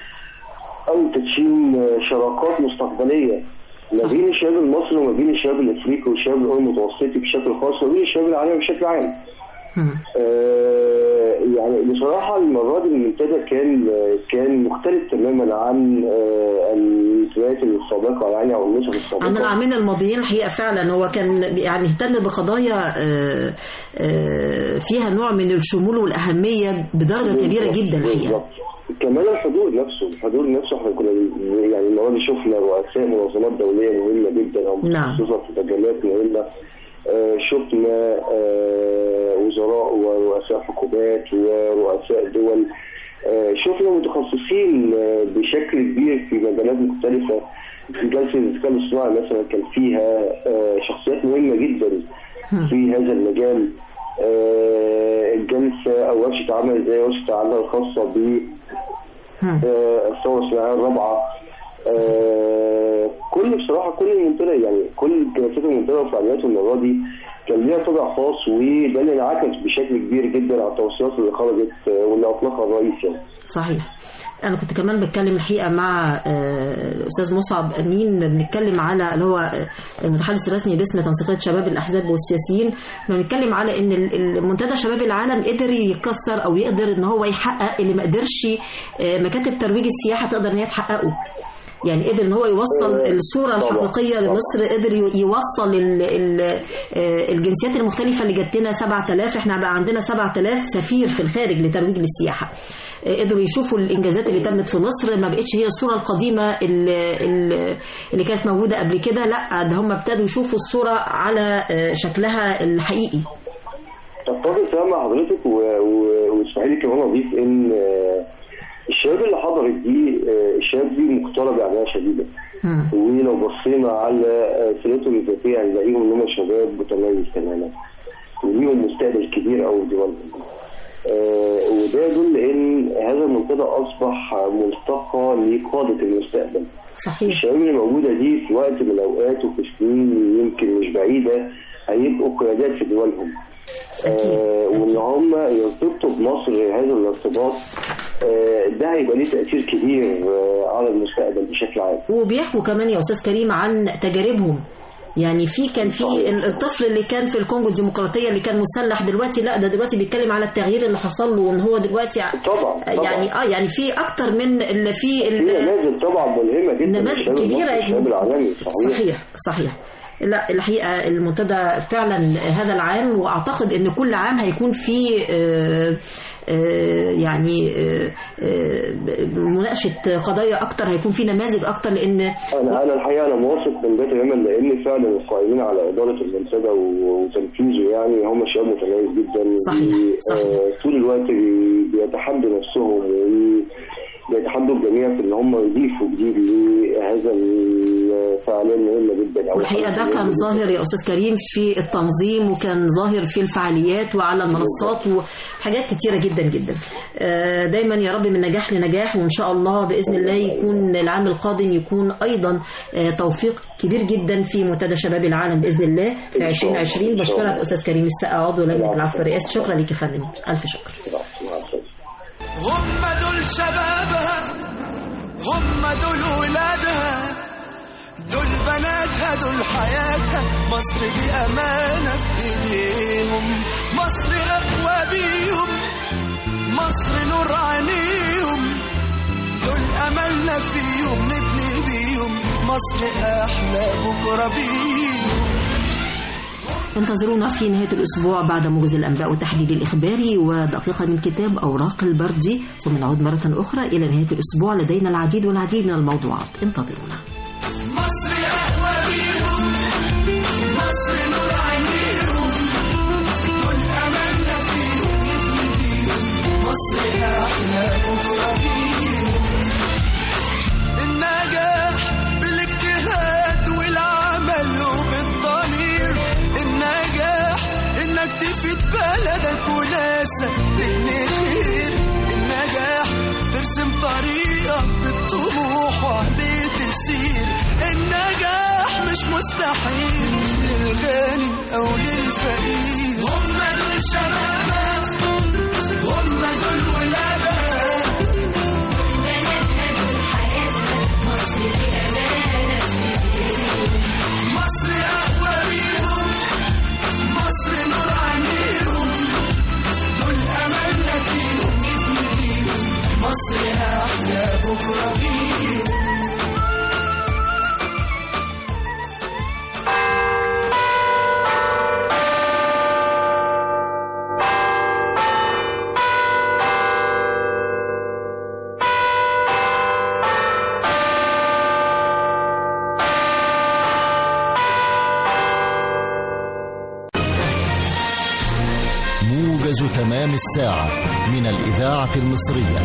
او تدشين آه، شراكات مستقبليه ما بين الشباب المصري وما بين الشباب الافريقي والشباب الأمم المتوسطي بشكل خاص وما بين الشباب العالمي بشكل عام. مم. آه، يعني بصراحة المرة دي المنتدى كان آه، كان مختلف تماما عن آه، المنتديات السابقة يعني أو النسخ السابقة عن العامين الماضيين الحقيقة فعلا هو كان يعني اهتم بقضايا آه، آه، فيها نوع من الشمول والأهمية بدرجة كبيرة جدا الحقيقة بالظبط. كمان الحضور نفسه الحضور نفسه احنا كنا يعني المرة دي شفنا رؤساء منظمات دولية مهمة جدا أو نعم. متخصصة في مجالات مهمة آه، شفنا آه، وزراء ورؤساء حكومات ورؤساء دول آه، شفنا متخصصين آه، بشكل كبير في مجالات مختلفة في جلسة الذكاء الاصطناعي مثلا كان فيها آه، شخصيات مهمة جدا في هذا المجال آه، الجلسة أو ورشة عمل زي ورشة عمل الخاصة ب هم. آه، الثورة الصناعية الرابعة آه، كل بصراحة كل المنتدى يعني كل جلسات المنتدى وفعالياته المرة دي كان ليها طابع خاص وده اللي انعكس بشكل كبير جدا على التوصيات اللي خرجت آه، واللي أطلقها الرئيس يعني. صحيح انا كنت كمان بتكلم الحقيقه مع آه، الاستاذ مصعب امين بنتكلم على اللي هو آه، المتحدث الرسمي باسم تنسيقيه شباب الاحزاب والسياسيين بنتكلم على ان ال- المنتدى شباب العالم قدر يكسر او يقدر ان هو يحقق اللي ما قدرش آه، مكاتب ترويج السياحه تقدر ان هي تحققه يعني قدر ان هو يوصل آه، الصوره طبعاً، الحقيقيه طبعاً. لمصر قدر ي- يوصل ال ال آه، الجنسيات المختلفه اللي جات لنا 7000 احنا بقى عندنا 7000 سفير في الخارج لترويج للسياحه آه، قدروا يشوفوا الانجازات اللي تمت في مصر ما بقتش هي الصوره القديمه اللي, اللي- اللي كانت موجوده قبل كده لا ده هم ابتدوا يشوفوا الصوره على آه، شكلها الحقيقي اتفق تمام مع حضرتك و- و- واسمحي لي كمان اضيف ان آه، الشباب اللي حضرت دي آه، الشباب دي مقترب بعنايه شديده مم. ولو بصينا على آه، سيرتهم الذاتيه هنلاقيهم ان هم شباب متميز تماما وليهم مستقبل كبير قوي في دولهم آه، وده يدل ان هذا المنتدى اصبح ملتقى لقاده المستقبل صحيح الشباب اللي موجوده دي في وقت من الاوقات وفي سنين يمكن مش بعيده هيبقوا قيادات في دولهم آه وان هم يرتبطوا بمصر هذا الارتباط آه ده هيبقى ليه تاثير كبير آه على المستقبل بشكل عام وبيحكوا كمان يا استاذ كريم عن تجاربهم يعني في كان في الطفل اللي كان في الكونغو الديمقراطيه اللي كان مسلح دلوقتي لا ده دلوقتي بيتكلم على التغيير اللي حصل له وان هو دلوقتي ع- طبعا طبعا يعني اه يعني في اكتر من اللي في في ال- نماذج طبعا ملهمه جدا نماذج للشباب كبيرة المصري، الشباب العالمي صحيح صحيح صحيح لا الحقيقة المنتدى فعلا هذا العام وأعتقد أن كل عام هيكون في آه، آه، يعني آه، آه، مناقشة قضايا أكتر هيكون في نماذج أكتر لأن انا انا الحقيقه انا واثق من ده تماما لان فعلا القائمين على اداره المنتدى و- وتنفيذه يعني هم شباب متميز جدا صحيح، و- صحيح. آه، طول الوقت بي- بيتحدوا نفسهم وبيتحدوا الجميع في ان هم يضيفوا جديد لهذا الفعاليه المهمه جدا أو والحقيقة ده الحدث كان المهم جداً. ظاهر يا أستاذ كريم في التنظيم وكان ظاهر في الفعاليات وعلى المنصات وحاجات كتيرة جدا جدا آه، دايما يا رب من نجاح لنجاح وإن شاء الله بإذن الله يكون العام القادم يكون أيضا آه، توفيق كبير جدا في منتدى شباب العالم بإذن الله في 2020 بشكرك أستاذ كريم السقا عضو لجنة العفو الرئاسي شكرا لك يا فندم ألف شكر مع السلامة. هم دول شبابها هم دول ولادها دول بناتها دول حياتها مصر دي أمانة في إيديهم مصر أقوى بيهم مصر نور عينيهم دول أملنا فيهم نبني بيهم مصر أحلى بكرة بيهم انتظرونا في نهاية الأسبوع بعد موجز الأنباء والتحليل الإخباري ودقيقة من كتاب أوراق البردي ثم نعود مرة أخرى إلى نهاية الأسبوع لدينا العديد والعديد من الموضوعات انتظرونا مصر أقوى بيهم مصر نور عينيهم دول أملنا فيهم نبني بيهم مصر أحلى بكرة بيهم النجاح بالاجتهاد والعمل وبالضمير النجاح إنك تفيد بلدك وناسك تبني خير النجاح ترسم طريقك بالطموح وعليه تسير مش مستحيل للغني او للفقير هم دول شبابك هم دول ولادك مصر اقوى بيهم مصر نور عينيهم دول املنا فيهم نبني بيهم مصر احلى بكره بيهم موجز تمام الساعة من الإذاعة المصرية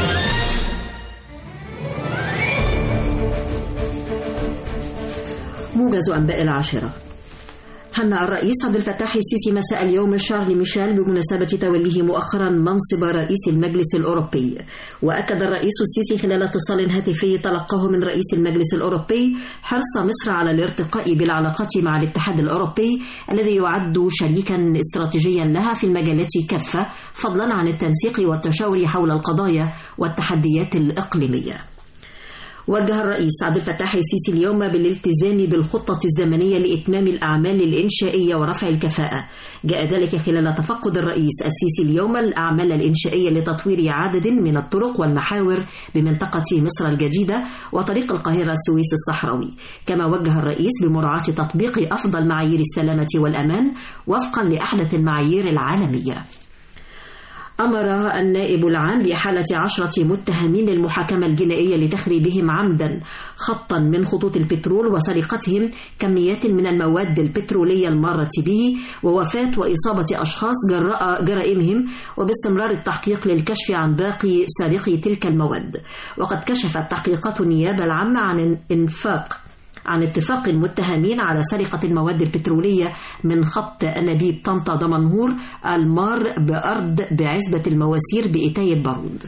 موجز أنباء العاشرة هنأ الرئيس عبد الفتاح السيسي مساء اليوم شارل ميشيل بمناسبة توليه مؤخرا منصب رئيس المجلس الأوروبي وأكد الرئيس السيسي خلال اتصال هاتفي تلقاه من رئيس المجلس الأوروبي حرص مصر على الارتقاء بالعلاقات مع الاتحاد الأوروبي الذي يعد شريكا استراتيجيا لها في المجالات كافة فضلا عن التنسيق والتشاور حول القضايا والتحديات الإقليمية وجه الرئيس عبد الفتاح السيسي اليوم بالالتزام بالخطة الزمنية لإتمام الأعمال الإنشائية ورفع الكفاءة جاء ذلك خلال تفقد الرئيس السيسي اليوم الأعمال الإنشائية لتطوير عدد من الطرق والمحاور بمنطقة مصر الجديدة وطريق القاهرة السويس الصحراوي كما وجه الرئيس بمراعاة تطبيق أفضل معايير السلامة والأمان وفقا لأحدث المعايير العالمية أمر النائب العام بإحالة عشرة متهمين للمحاكمة الجنائية لتخريبهم عمدا خطا من خطوط البترول وسرقتهم كميات من المواد البترولية المارة به ووفاة وإصابة أشخاص جراء جرائمهم وباستمرار التحقيق للكشف عن باقي سارقي تلك المواد وقد كشفت تحقيقات النيابة العامة عن انفاق عن اتفاق المتهمين على سرقة المواد البترولية من خط أنابيب طنطا دمنهور المار بأرض بعزبة المواسير بإتاي البارود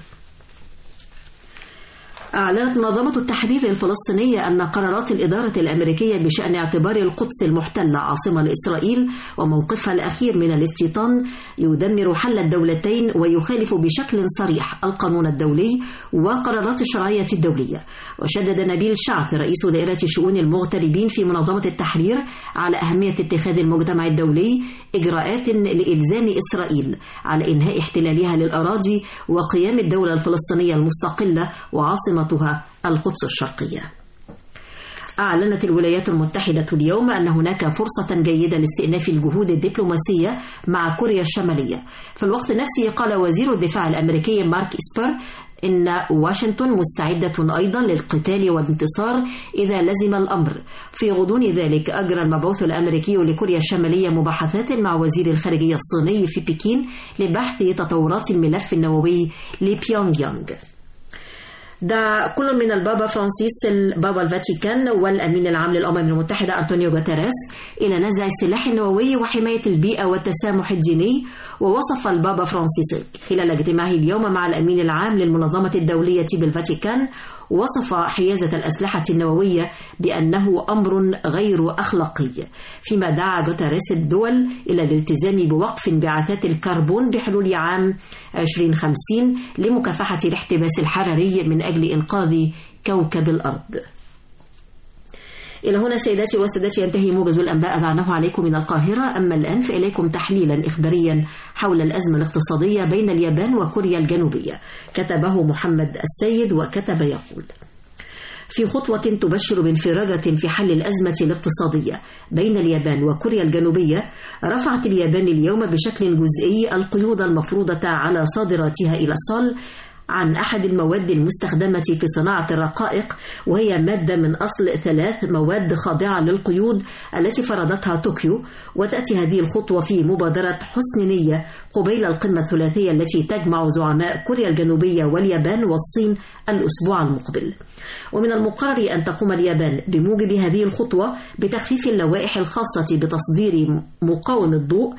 أعلنت منظمة التحرير الفلسطينية أن قرارات الإدارة الأمريكية بشأن اعتبار القدس المحتلة عاصمة لإسرائيل وموقفها الأخير من الاستيطان يدمر حل الدولتين ويخالف بشكل صريح القانون الدولي وقرارات الشرعية الدولية وشدد نبيل شعث رئيس دائرة شؤون المغتربين في منظمة التحرير على أهمية اتخاذ المجتمع الدولي إجراءات لإلزام إسرائيل على إنهاء احتلالها للأراضي وقيام الدولة الفلسطينية المستقلة وعاصمة عاصمتها القدس الشرقية. أعلنت الولايات المتحدة اليوم أن هناك فرصة جيدة لاستئناف الجهود الدبلوماسية مع كوريا الشمالية. في الوقت نفسه قال وزير الدفاع الأمريكي مارك إسبر إن واشنطن مستعدة أيضا للقتال والانتصار إذا لزم الأمر في غضون ذلك أجرى المبعوث الأمريكي لكوريا الشمالية مباحثات مع وزير الخارجية الصيني في بكين لبحث تطورات الملف النووي لبيونغ يانغ دعا كل من البابا فرانسيس البابا الفاتيكان والأمين العام للأمم المتحدة أنطونيو غوتيريس إلى نزع السلاح النووي وحماية البيئة والتسامح الديني ووصف البابا فرانسيس خلال اجتماعه اليوم مع الأمين العام للمنظمة الدولية بالفاتيكان وصف حيازة الأسلحة النووية بأنه أمر غير أخلاقي فيما دعا غوتيريس الدول إلى الالتزام بوقف انبعاثات الكربون بحلول عام 2050 لمكافحة الاحتباس الحراري من أجل إنقاذ كوكب الأرض إلى هنا سيداتي وسادتي ينتهي موجز الأنباء أذعناه عليكم من القاهرة أما الآن فإليكم تحليلا إخباريا حول الأزمة الاقتصادية بين اليابان وكوريا الجنوبية كتبه محمد السيد وكتب يقول في خطوة تبشر بانفراجة في حل الأزمة الاقتصادية بين اليابان وكوريا الجنوبية رفعت اليابان اليوم بشكل جزئي القيود المفروضة على صادراتها إلى الصال عن أحد المواد المستخدمة في صناعة الرقائق وهي مادة من أصل ثلاث مواد خاضعة للقيود التي فرضتها طوكيو وتأتي هذه الخطوة في مبادرة حسن نية قبيل القمة الثلاثية التي تجمع زعماء كوريا الجنوبية واليابان والصين الأسبوع المقبل ومن المقرر أن تقوم اليابان بموجب هذه الخطوة بتخفيف اللوائح الخاصة بتصدير مقاوم الضوء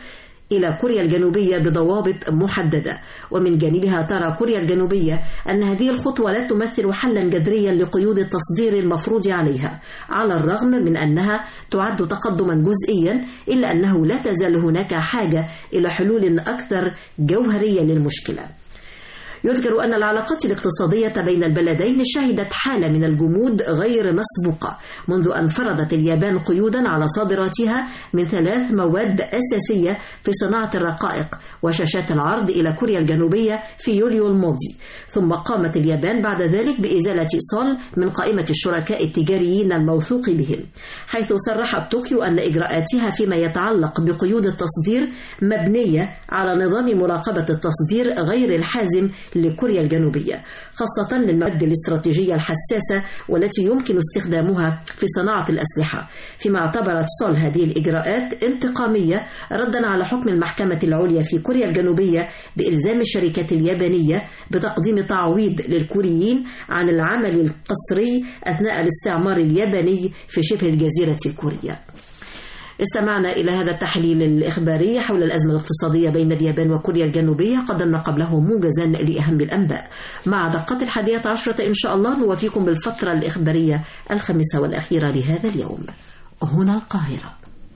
إلى كوريا الجنوبية بضوابط محددة ومن جانبها ترى كوريا الجنوبية أن هذه الخطوة لا تمثل حلا جذريا لقيود التصدير المفروض عليها على الرغم من أنها تعد تقدما جزئيا إلا أنه لا تزال هناك حاجة إلى حلول أكثر جوهرية للمشكلة يذكر أن العلاقات الاقتصادية بين البلدين شهدت حالة من الجمود غير مسبوقة منذ أن فرضت اليابان قيودا على صادراتها من ثلاث مواد أساسية في صناعة الرقائق وشاشات العرض إلى كوريا الجنوبية في يوليو الماضي ثم قامت اليابان بعد ذلك بإزالة سول من قائمة الشركاء التجاريين الموثوق بهم حيث صرحت طوكيو أن إجراءاتها فيما يتعلق بقيود التصدير مبنية على نظام مراقبة التصدير غير الحازم لكوريا الجنوبية خاصة للمواد الاستراتيجية الحساسة والتي يمكن استخدامها في صناعة الأسلحة فيما اعتبرت سول هذه الإجراءات انتقامية ردا على حكم المحكمة العليا في كوريا الجنوبية بإلزام الشركات اليابانية بتقديم تعويض للكوريين عن العمل القسري أثناء الاستعمار الياباني في شبه الجزيرة الكورية استمعنا إلى هذا التحليل الإخباري حول الأزمة الاقتصادية بين اليابان وكوريا الجنوبية قدمنا قبله موجزا لأهم الأنباء مع دقة الحادية عشرة إن شاء الله نوافيكم بالفترة الإخبارية الخامسة والأخيرة لهذا اليوم هنا القاهرة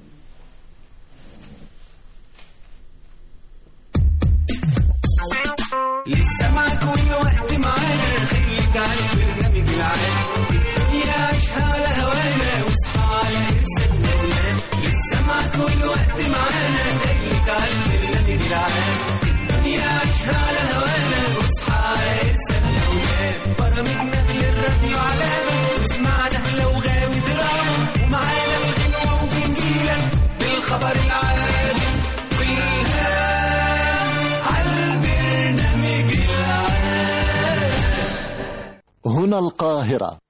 لسه معاك والوقت معانا خليك على البرنامج العام الدنيا عيشها على هوانا واصحى على ارسالنا ونام لسه معاك والوقت معانا خليك على البرنامج العام الدنيا عيشها على هوانا واصحى على ارسالنا ونام برامجنا للراديو علامة واسمعنا لو غاوي دراما ومعانا الغنوة وبنجيلك بالخبر العام والهام عالبرنامج العام هنا القاهرة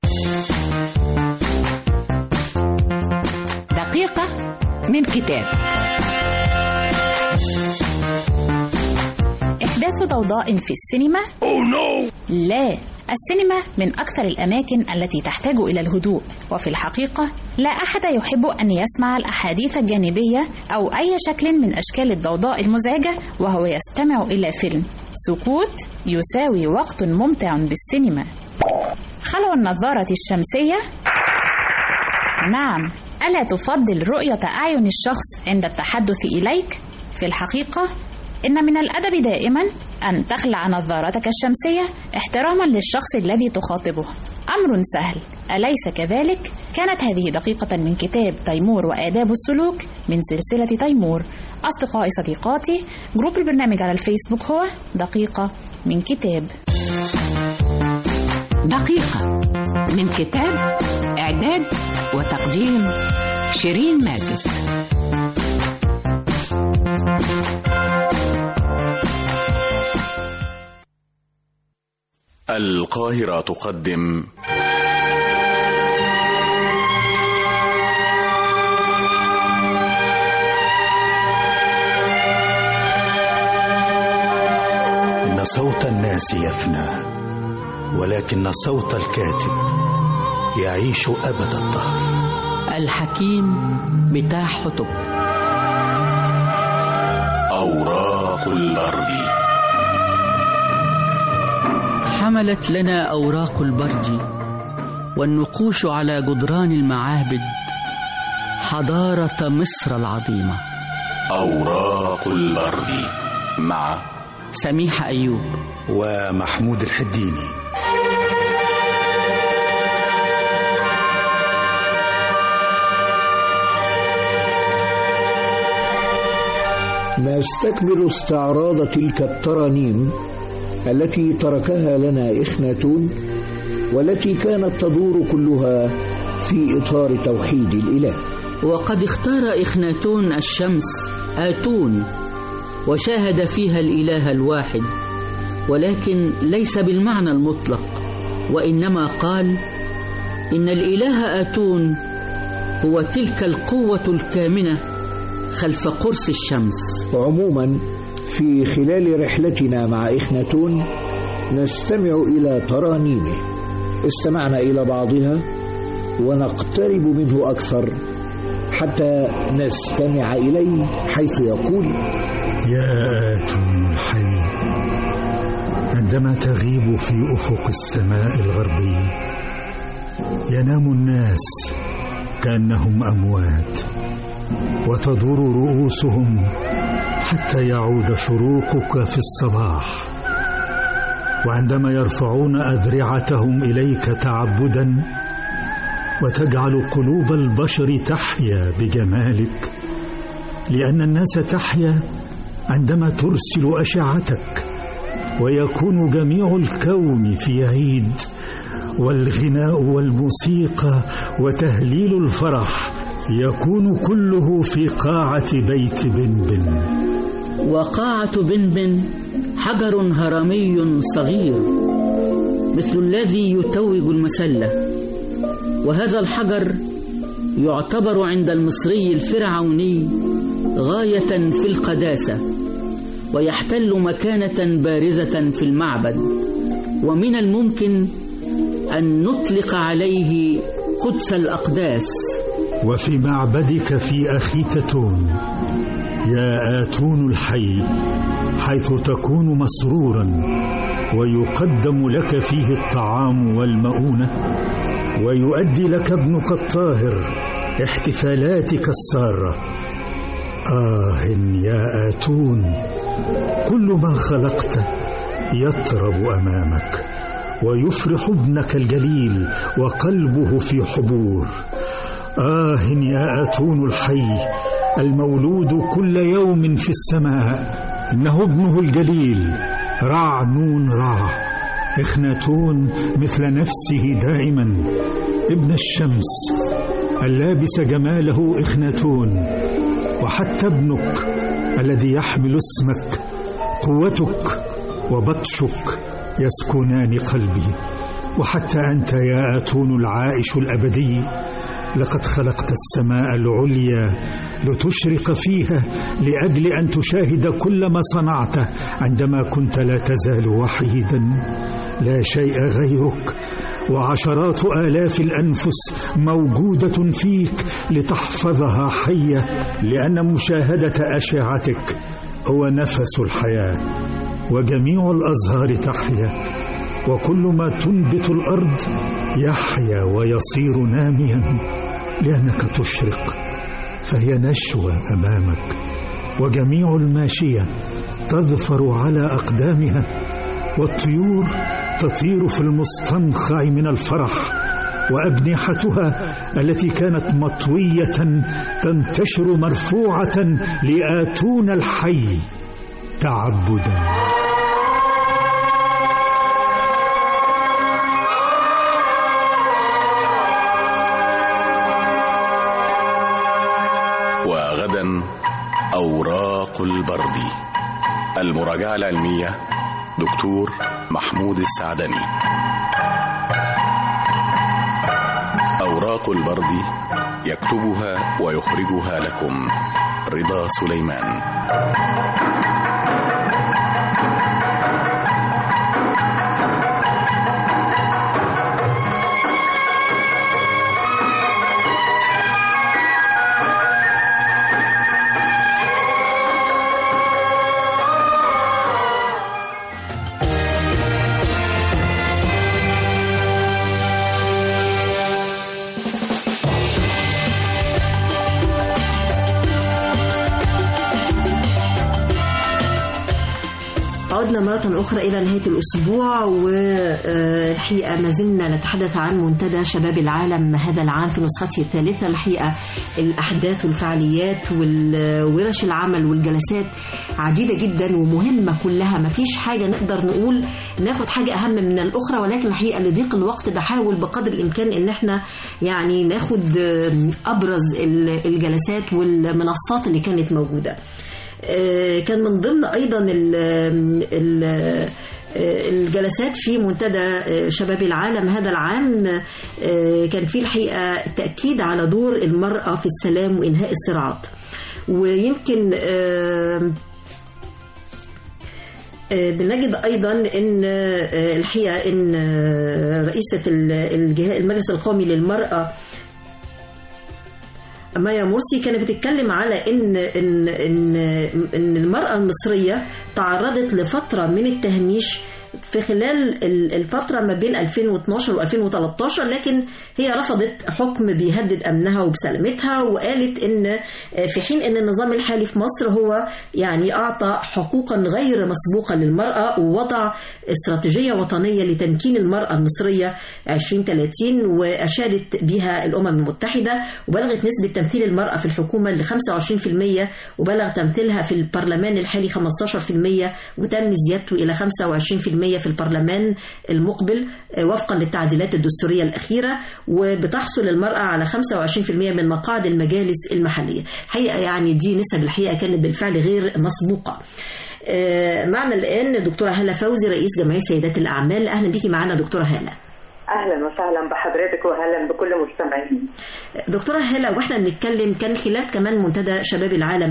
دقيقة من كتاب إحداث ضوضاء في السينما؟ Oh no! لا السينما من أكثر الأماكن التي تحتاج إلى الهدوء وفي الحقيقة لا أحد يحب أن يسمع الأحاديث الجانبية أو أي شكل من أشكال الضوضاء المزعجة وهو يستمع إلى فيلم سكوت يساوي وقت ممتع بالسينما خلع النظارة الشمسية نعم ألا تفضل رؤية أعين الشخص عند التحدث إليك؟ في الحقيقة إن من الأدب دائما أن تخلع نظارتك الشمسية احتراما للشخص الذي تخاطبه أمر سهل أليس كذلك؟ كانت هذه دقيقة من كتاب تيمور وآداب السلوك من سلسلة تيمور أصدقائي صديقاتي جروب البرنامج على الفيسبوك هو دقيقة من كتاب دقيقة من كتاب إعداد وتقديم شيرين ماجد القاهرة تقدم إن صوت الناس يفنى ولكن صوت الكاتب يعيش أبد الدهر الحكيم بتاع حطب أوراق الأرض حملت لنا أوراق البرد والنقوش على جدران المعابد حضارة مصر العظيمة أوراق الأرض مع سميحة أيوب ومحمود الحديني نستكمل استعراض تلك الترانيم التي تركها لنا إخناتون والتي كانت تدور كلها في إطار توحيد الإله وقد اختار إخناتون الشمس آتون وشاهد فيها الإله الواحد ولكن ليس بالمعنى المطلق وإنما قال إن الإله آتون هو تلك القوة الكامنة خلف قرص الشمس عموما في خلال رحلتنا مع إخناتون نستمع إلى ترانيمه استمعنا إلى بعضها ونقترب منه أكثر حتى نستمع إليه حيث يقول يا آتون الحي عندما تغيب في أفق السماء الغربي ينام الناس كأنهم أموات وتدور رؤوسهم حتى يعود شروقك في الصباح وعندما يرفعون أذرعتهم إليك تعبدا وتجعل قلوب البشر تحيا بجمالك لأن الناس تحيا عندما ترسل أشعتك ويكون جميع الكون في عيد والغناء والموسيقى وتهليل الفرح يكون كله في قاعة بيت بنبن وقاعة بنبن حجر هرمي صغير مثل الذي يتوج المسلة وهذا الحجر يعتبر عند المصري الفرعوني غاية في القداسة ويحتل مكانة بارزة في المعبد ومن الممكن أن نطلق عليه قدس الأقداس وفي معبدك في أخيتتون يا آتون الحي حيث تكون مسرورا ويقدم لك فيه الطعام والمؤونة ويؤدي لك ابنك الطاهر احتفالاتك السارة آه يا آتون كل ما خلقت يطرب أمامك ويفرح ابنك الجليل وقلبه في حبور آه يا آتون الحي المولود كل يوم في السماء إنه ابنه الجليل رع نون رع إخناتون مثل نفسه دائما ابن الشمس اللابس جماله إخناتون وحتى ابنك الذي يحمل اسمك قوتك وبطشك يسكنان قلبي وحتى أنت يا آتون العائش الأبدي لقد خلقت السماء العليا لتشرق فيها لاجل ان تشاهد كل ما صنعته عندما كنت لا تزال وحيدا لا شيء غيرك وعشرات الاف الانفس موجوده فيك لتحفظها حيه لان مشاهده اشعتك هو نفس الحياه وجميع الازهار تحيا وكل ما تنبت الارض يحيا ويصير ناميا لانك تشرق فهي نشوه امامك وجميع الماشيه تظفر على اقدامها والطيور تطير في المستنقع من الفرح واجنحتها التي كانت مطويه تنتشر مرفوعه لاتون الحي تعبدا وغدا أوراق البرد المراجعة العلمية دكتور محمود السعدني أوراق البرد يكتبها ويخرجها لكم رضا سليمان عدنا مرة أخرى إلى نهاية الأسبوع والحقيقة ما زلنا نتحدث عن منتدى شباب العالم هذا العام في نسخته الثالثة الحقيقة الأحداث والفعاليات وورش العمل والجلسات عديدة جدا ومهمة كلها ما فيش حاجة نقدر نقول ناخد حاجة أهم من الأخرى ولكن الحقيقة لضيق الوقت بحاول بقدر الإمكان إن احنا يعني ناخد أبرز الجلسات والمنصات اللي كانت موجودة كان من ضمن ايضا ال ال الجلسات في منتدى شباب العالم هذا العام كان في الحقيقه تاكيد على دور المراه في السلام وانهاء الصراعات ويمكن بنجد ايضا ان الحقيقه ان رئيسه المجلس القومي للمراه مايا مرسي كانت بتتكلم على ان ان ان ان المراه المصريه تعرضت لفتره من التهميش في خلال ال- الفترة ما بين 2012 و 2013 لكن هي رفضت حكم بيهدد أمنها وبسلامتها وقالت إن في حين إن النظام الحالي في مصر هو يعني أعطى حقوقا غير مسبوقة للمرأة ووضع استراتيجية وطنية لتمكين المرأة المصرية 2030 وأشادت بها الأمم المتحدة وبلغت نسبة تمثيل المرأة في الحكومة ل 25% وبلغ تمثيلها في البرلمان الحالي 15% وتم زيادته إلى 25% في البرلمان المقبل آه، وفقا للتعديلات الدستورية الأخيرة وبتحصل المرأة على 25% من مقاعد المجالس المحلية حقيقة يعني دي نسب الحقيقة كانت بالفعل غير مسبوقة آه، معنا الآن دكتورة هالة فوزي رئيس جمعية سيدات الأعمال أهلا بيكي معنا دكتورة هالة اهلا وسهلا بحضرتك واهلا بكل مستمعين دكتورة هالة واحنا بنتكلم كان خلال كمان منتدى شباب العالم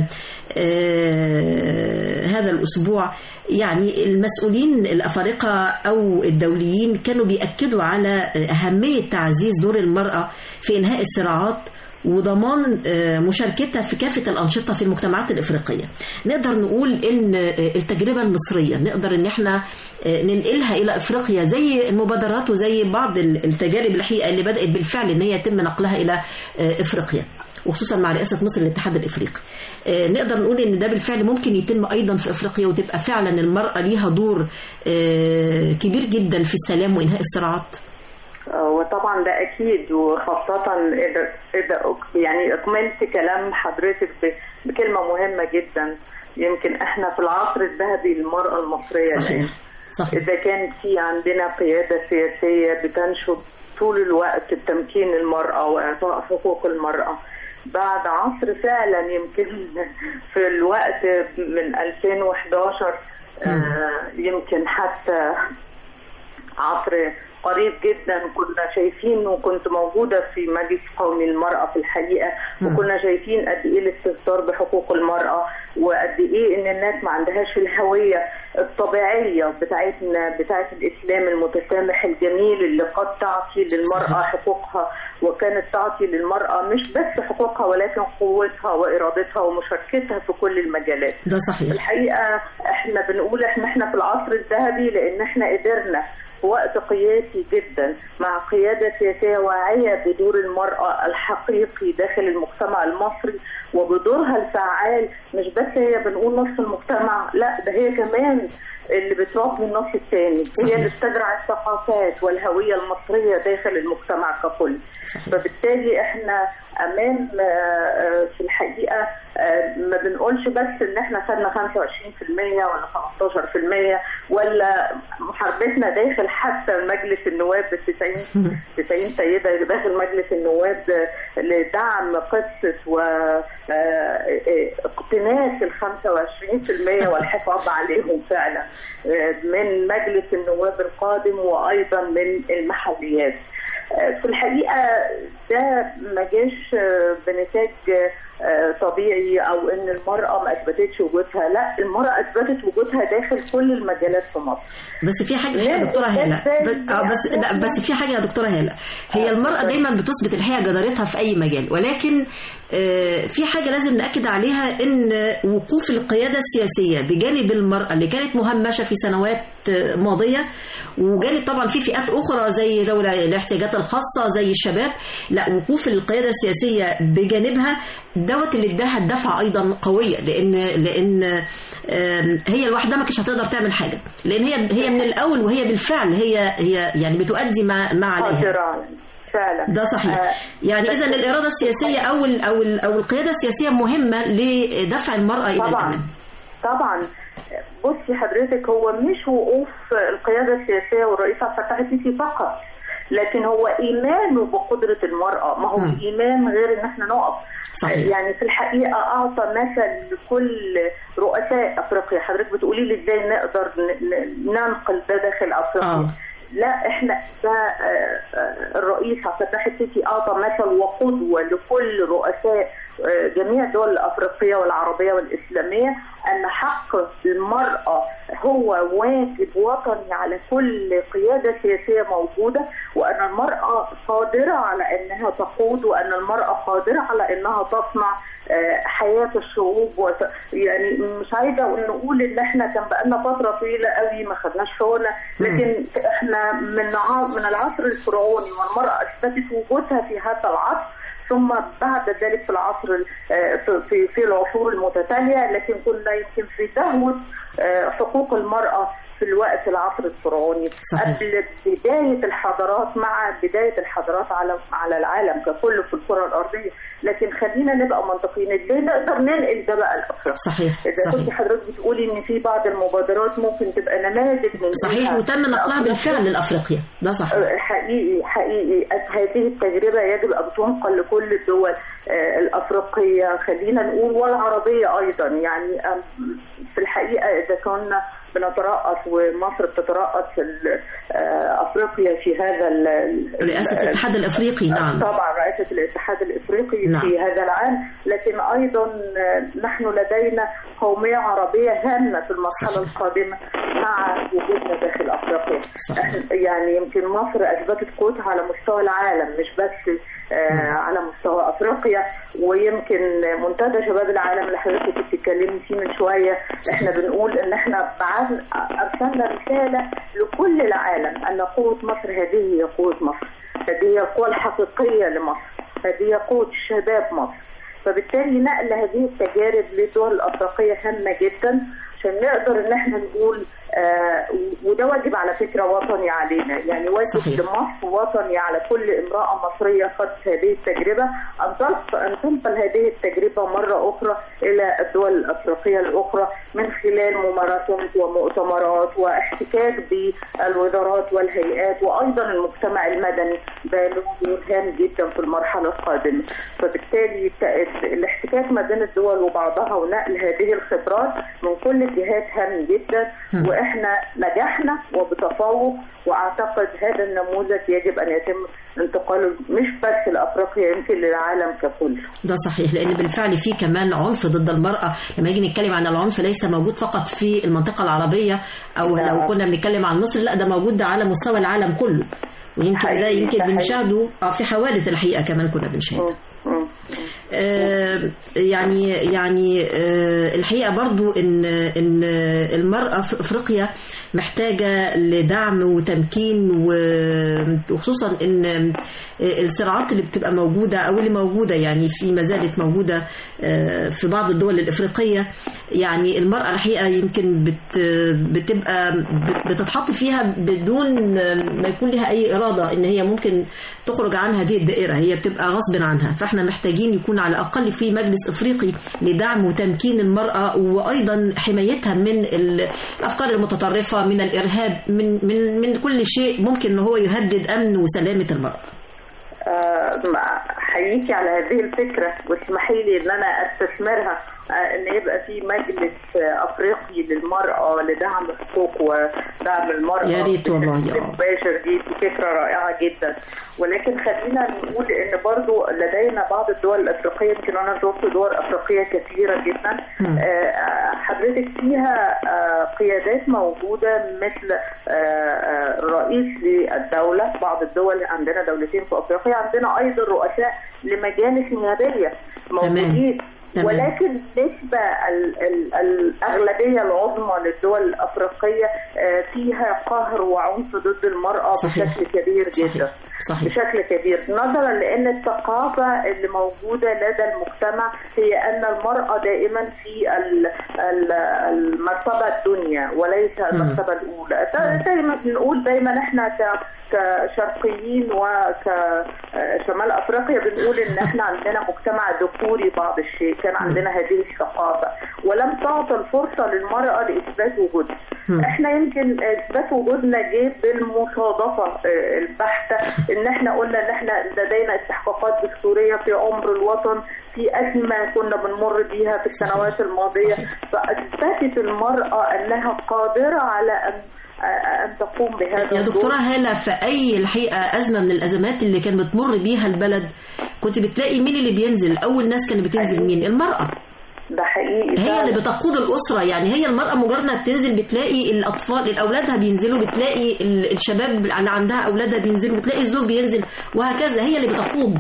آه هذا الأسبوع يعني المسؤولين الأفارقة أو الدوليين كانوا بيأكدوا على أهمية تعزيز دور المرأة في إنهاء الصراعات وضمان آه، مشاركتها في كافة الأنشطة في المجتمعات الإفريقية نقدر نقول إن آه، التجربة المصرية نقدر إن إحنا آه، ننقلها إلى إفريقيا زي المبادرات وزي بعض ال- التجارب الحقيقة اللي بدأت بالفعل إن هي يتم نقلها إلى آه، إفريقيا وخصوصا مع رئاسة مصر للاتحاد الإفريقي آه، نقدر نقول إن ده بالفعل ممكن يتم أيضا في إفريقيا وتبقى فعلا المرأة ليها دور آه، كبير جدا في السلام وإنهاء الصراعات آه، وطبعا ده اكيد وخاصه اذا اذا أك- يعني اكملت كلام حضرتك ب- بكلمه مهمه جدا يمكن احنا في العصر الذهبي للمراه المصريه صحيح الآن. صحيح اذا كان في عندنا قياده سياسيه بتنشد طول الوقت تمكين المراه واعطاء حقوق المراه بعد عصر فعلا يمكن في الوقت من 2011 آه، يمكن حتى عصر قريب جدا كنا شايفين وكنت موجودة في مجلس قومي للمرأة في الحقيقة وكنا شايفين قد إيه الاستهتار بحقوق المرأة وقد إيه إن الناس ما عندهاش الهوية الطبيعية بتاعتنا بتاعت الإسلام المتسامح الجميل اللي قد تعطي للمرأة حقوقها وكانت تعطي للمرأة مش بس حقوقها ولكن قوتها وإرادتها ومشاركتها في كل المجالات ده صحيح الحقيقه احنا بنقول احنا احنا في العصر الذهبي لان احنا قدرنا في وقت قياسي جدا مع قياده سياسيه واعيه بدور المراه الحقيقي داخل المجتمع المصري وبدورها الفعال مش بس هي بنقول نص المجتمع لا ده هي كمان اللي بتربي النص الثاني هي اللي بتزرع الثقافات والهويه المصريه داخل المجتمع ككل فبالتالي احنا امام آه، آه، في الحقيقه آه، ما بنقولش بس ان احنا خدنا 25% ولا 15% ولا محاربتنا داخل حتى مجلس النواب بال 90 90 سيده اللي داخل مجلس النواب آه، لدعم قصه و آه، آه، اقتناس ال 25% والحفاظ عليهم فعلا آه، من مجلس النواب القادم وايضا من المحليات آه، في الحقيقه ده ما جاش آه، بنتاج آه، طبيعي او ان المراه ما اثبتتش وجودها لا المراه اثبتت وجودها داخل كل المجالات في مصر بس في حاجه يا دكتوره هاله بس, آه بس لا بس في حاجه يا دكتوره هاله هي المراه دايما بتثبت الحقيقه جدارتها في اي مجال ولكن آه، في حاجه لازم ناكد عليها ان وقوف القياده السياسيه بجانب المراه اللي كانت مهمشه في سنوات آه، ماضيه وجانب طبعا في فئات اخرى زي ذوي الاحتياجات الخاصه زي الشباب لا وقوف القياده السياسيه بجانبها دوت اللي اداها الدفعه ايضا قويه لان لان آم، هي لوحدها ما كانتش هتقدر تعمل حاجه لان هي هي من الاول وهي بالفعل هي هي يعني بتؤدي ما ما عليها قادرة فعلا ده صحيح يعني اذا الاراده السياسيه او ال او ال او القياده السياسيه مهمه لدفع المراه الى طبعا الامام طبعا بصي حضرتك هو مش وقوف القياده السياسيه والرئيس عبد الفتاح السيسي فقط لكن هو ايمانه بقدره المراه ما هو مم. الايمان غير ان احنا نقف صحيح. يعني في الحقيقه اعطى مثل لكل رؤساء افريقيا حضرتك بتقولي لي ازاي نقدر ن- ن- ننقل ده داخل افريقيا آه. لا احنا ده آه، آه، الرئيس عبد الفتاح السيسي اعطى مثل وقدوه لكل رؤساء آه، جميع الدول الافريقيه والعربيه والاسلاميه ان حق المراه هو واجب وطني على كل قياده سياسيه موجوده وان المراه قادره على انها تقود وان المراه قادره على انها تصنع آه، حياه الشعوب وت... يعني مش عايزه نقول ان احنا كان بقالنا فتره طويله قوي ما خدناش حقوقنا لكن احنا من ع- من العصر الفرعوني والمراه اثبتت وجودها في هذا العصر ثم بعد ذلك في العصر ال- آه، في- في في العصور المتتاليه لكن كنا يمكن في دهوه آه، حقوق المراه في الوقت العصر الفرعوني صحيح. قبل بدايه الحضارات مع بدايه الحضارات على على العالم ككل في الكره الارضيه لكن خلينا نبقى منطقيين ازاي نقدر ننقل ده بقى لافريقيا صحيح اذا كنت صحيح حضرتك بتقولي ان في بعض المبادرات ممكن تبقى نماذج من صحيح وتم نقلها بالفعل لافريقيا ده صحيح حقيقي حقيقي هذه التجربة يجب أن تنقل لكل الدول آه، الأفريقية خلينا نقول والعربية أيضا يعني آم، في الحقيقة إذا كنا بنترأس ومصر بتترأس ال- آه، أفريقيا في هذا ال- ال- رئاسة الاتحاد الأفريقي، نعم. طبعا رئاسة الاتحاد الإفريقي نعم. في هذا العام لكن أيضا آه، نحن لدينا قومية عربية هامة في المرحلة القادمة مع وجودنا داخل أفريقيا صحيح. يعني يمكن مصر اثبتت قوتها على مستوى العالم مش بس آه على مستوى افريقيا ويمكن منتدى شباب العالم اللي حضرتك كنت بتتكلمي فيه من شويه احنا بنقول ان احنا بعث ارسلنا رساله لكل العالم ان قوه مصر هذه هي قوه مصر هذه هي القوه الحقيقيه لمصر هذه هي قوه شباب مصر فبالتالي نقل هذه التجارب للدول الافريقيه هامه جدا عشان نقدر ان احنا نقول آه وده واجب على فكره وطني علينا يعني واجب صحيح. لمصر وطني على كل امراه مصريه خدت هذه التجربه ان تنقل ان تنقل هذه التجربه مره اخرى الى الدول الافريقيه الاخرى من خلال ممارسات ومؤتمرات واحتكاك بالوزارات والهيئات وايضا المجتمع المدني ده له دور هام جدا في المرحله القادمه فبالتالي الت- الاحتكاك ما بين الدول وبعضها ونقل هذه الخبرات من كل الجهات هام جدا واحنا نجحنا وبتفوق واعتقد هذا النموذج يجب ان يتم انتقاله مش بس لافريقيا يمكن للعالم ككل ده صحيح لان بالفعل في كمان عنف ضد المراه لما نيجي نتكلم عن العنف ليس موجود فقط في المنطقه العربيه او نعم. لو كنا بنتكلم عن مصر لا ده موجود ده على مستوى العالم كله ويمكن ده حقيقي، يمكن ده حقيقي. بنشاهده آه، في حوادث الحقيقه كمان كنا بنشاهد آه، يعني يعني آه، الحقيقه برضو ان ان المراه في افريقيا محتاجه لدعم وتمكين و- وخصوصا ان آه، الصراعات اللي بتبقى موجوده او اللي موجوده يعني في ما زالت موجوده آه، في بعض الدول الافريقيه يعني المراه الحقيقه يمكن بت بتبقى بت- بتتحط فيها بدون ما يكون لها اي اراده ان هي ممكن تخرج عن هذه الدائره هي بتبقى غصب عنها فاحنا محتاجين يكون على الاقل في مجلس افريقي لدعم وتمكين المراه وايضا حمايتها من ال- الافكار المتطرفه من الارهاب من من من كل شيء ممكن ان هو يهدد امن وسلامه المراه آه، مع- احييكي على هذه الفكره واسمحي لي ان انا استثمرها آه، ان يبقى في مجلس آه، افريقي للمراه لدعم الحقوق ودعم المراه يا ريت والله، بشكل آه. مباشر دي دي فكره رائعه جدا ولكن خلينا نقول ان برضو لدينا بعض الدول الافريقيه يمكن انا زرت دول افريقيه كثيره جدا مم. آه، حضرتك فيها آه، قيادات موجوده مثل آه، آه، رئيس للدوله بعض الدول عندنا دولتين في افريقيا عندنا ايضا رؤساء لمجالس نيابيه موجودين تمام. ولكن نسبة ال- ال- الأغلبية العظمى للدول الأفريقية آه، فيها قهر وعنف ضد المرأة صحيح. بشكل كبير صحيح. جدا صحيح. بشكل كبير نظرا لأن الثقافة اللي موجودة لدى المجتمع هي أن المرأة دائما في ال- ال- المرتبة الدنيا وليس المرتبة الأولى ف- زي ما بنقول دايما احنا ك- كشرقيين وكشمال افريقيا بنقول ان احنا عندنا مجتمع ذكوري بعض الشيء كان عندنا هذه الثقافه ولم تعطى الفرصه للمراه لاثبات وجودها مم. احنا يمكن اثبات وجودنا جه بالمصادفه آه، البحته ان احنا قلنا ان احنا لدينا استحقاقات دستوريه في عمر الوطن في ازمه كنا بنمر بيها في السنوات الماضيه فاثبتت المراه انها قادره على ان آه، ان تقوم بهذا يا الدور. دكتورة هالة في أي الحقيقة أزمة من الأزمات اللي كان بتمر بيها البلد كنت بتلاقي مين اللي بينزل أول ناس كانت بتنزل مين المرأة ده حقيقي هي فعلا. اللي بتقود الأسرة يعني هي المرأة مجرد ما بتنزل بتلاقي الأطفال أولادها بينزلوا بتلاقي ال- الشباب اللي عندها أولادها بينزلوا بتلاقي الزوج بينزل وهكذا هي اللي بتقود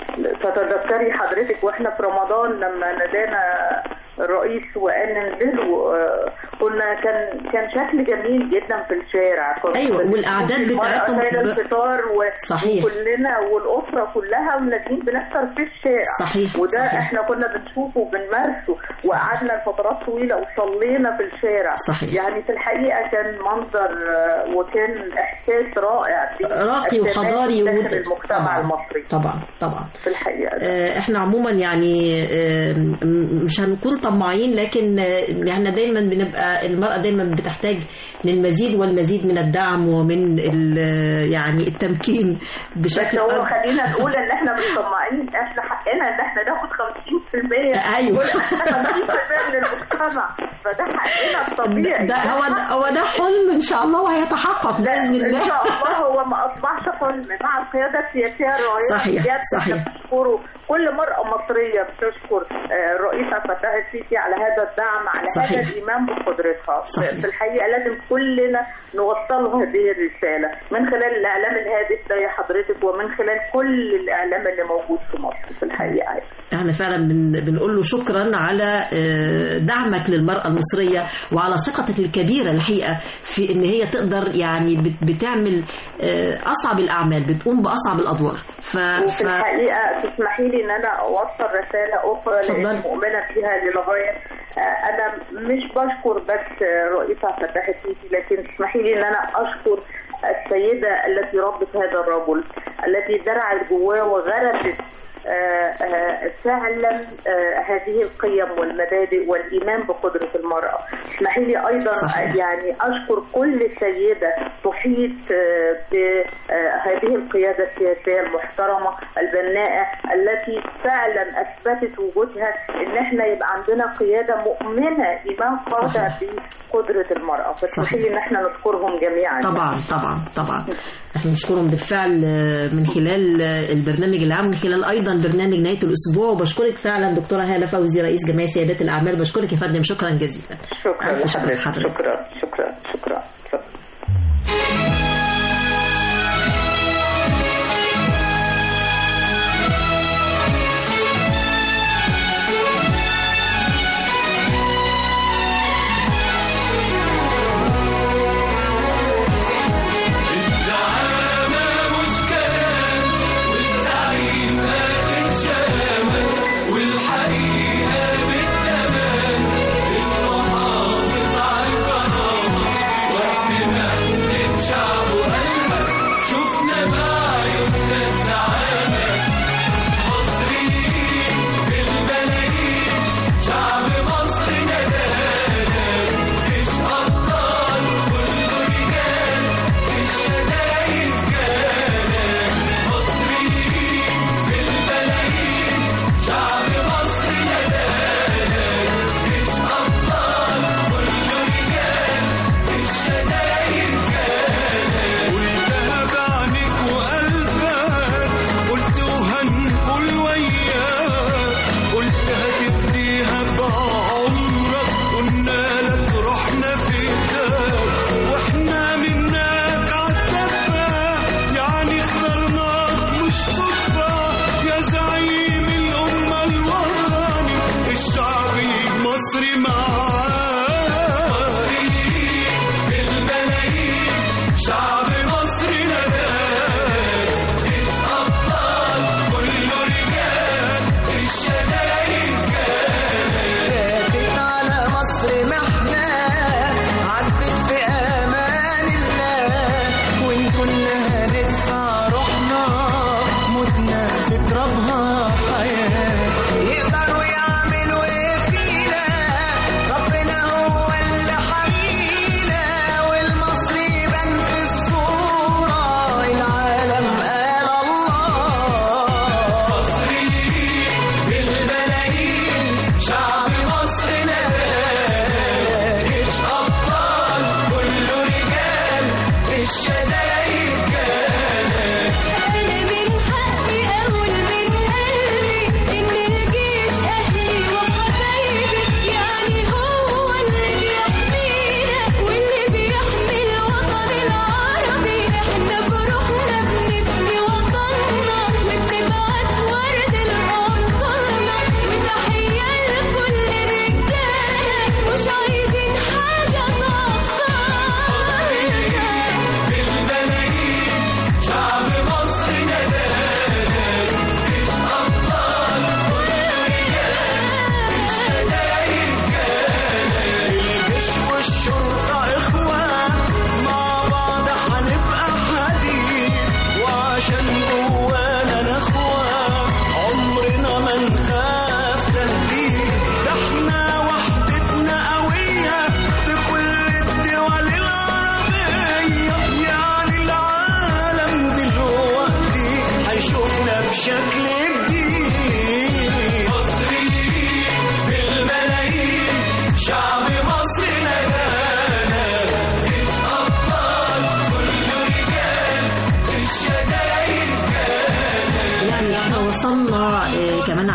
تتذكري حضرتك واحنا في رمضان لما نادانا الرئيس وقال ننزلوا آه، كنا كان كان شكل جميل جدا في الشارع كنا أيوة، والأعداد المرأة بتاعتهم شايلة ب- الفطار و... صحيح. وكلنا والأسرة كلها ونازلين بنفطر في الشارع صحيح، وده صحيح. احنا كنا بنشوفه وبنمارسه وقعدنا لفترات طويلة وصلينا في الشارع صحيح. يعني في الحقيقة كان منظر آه، وكان إحساس رائع في راقي التماس وحضاري داخل ومد- المجتمع طبعاً. المصري طبعا طبعا في الحقيقة آه، احنا عموما يعني آه، م- مش هنكون طماعين لكن آه، احنا دايما بنبقى المرأة دايما بتحتاج للمزيد والمزيد من الدعم ومن ال- يعني التمكين بس بشكل هو أكبر. خلينا نقول ان احنا مش طماعين احنا حقنا ان احنا ناخد 50% أيوة. ولا 50% من المجتمع فده حقنا الطبيعي ده هو هو ده حلم ان شاء الله وهيتحقق باذن ان الله شاء الله هو ما اصبحش حلم مع القياده السياسيه الراهنه صحيح، بجد صحيح. احنا بنشكره كل مرأة مصرية بتشكر آه، الرئيس عبد الفتاح السيسي على هذا الدعم على صحيح. هذا الإيمان بقدرتها صحيح. في الحقيقة لازم كلنا نوصل هذه الرسالة من خلال الإعلام الهادف ده يا حضرتك ومن خلال كل الإعلام اللي موجود في مصر في الحقيقة احنا فعلا بن بنقول له شكرا على آه، دعمك للمرأة المصرية وعلى ثقتك الكبيرة الحقيقة في ان هي تقدر يعني بت- بتعمل آه، اصعب الاعمال بتقوم باصعب الادوار ف... وفي الحقيقة تسمحي لي إن أنا أوصل رسالة أخرى اتفضلي. لأني مؤمنة بيها للغاية آه، أنا مش بشكر بس آه، رئيس عبد الفتاح السيسي لكن تسمحي لي إن أنا أشكر السيدة التي ربت هذا الرجل التي زرعت جواه وغرست آه، آه، فعلا آه، هذه القيم والمبادئ والإيمان بقدرة المرأة اسمحي لي أيضا صحيح. يعني أشكر كل سيدة تحيط آه، بهذه القيادة السياسية المحترمة البناءة التي فعلا أثبتت وجودها إن احنا يبقى عندنا قيادة مؤمنة إيمان قاطع صحيح. بقدرة المرأة فاسمحي لي إن احنا نذكرهم جميعا طبعا طبعا طبعا احنا نشكرهم بالفعل آه، من خلال آه، البرنامج العام من خلال ايضا برنامج نهايه الاسبوع وبشكرك فعلا دكتوره هاله فوزي رئيس جمعيه سيادات الاعمال بشكرك يا فندم شكرا جزيلا شكرا ألف شكر لحضرتك. لحضرتك. شكرا شكرا شكرا الزعامة مش كلام والزعيم آخر شامة والحقيقة بالتمام المحافظ على الكرامة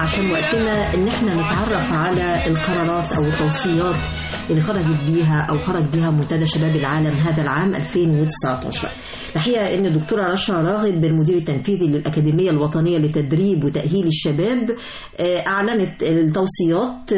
عشان وقتنا ان احنا نتعرف على القرارات او التوصيات اللي خرجت بيها او خرج بيها منتدى شباب العالم هذا العام 2019 الحقيقه ان الدكتوره رشا راغب المدير التنفيذي للاكاديميه الوطنيه لتدريب وتاهيل الشباب آه، اعلنت التوصيات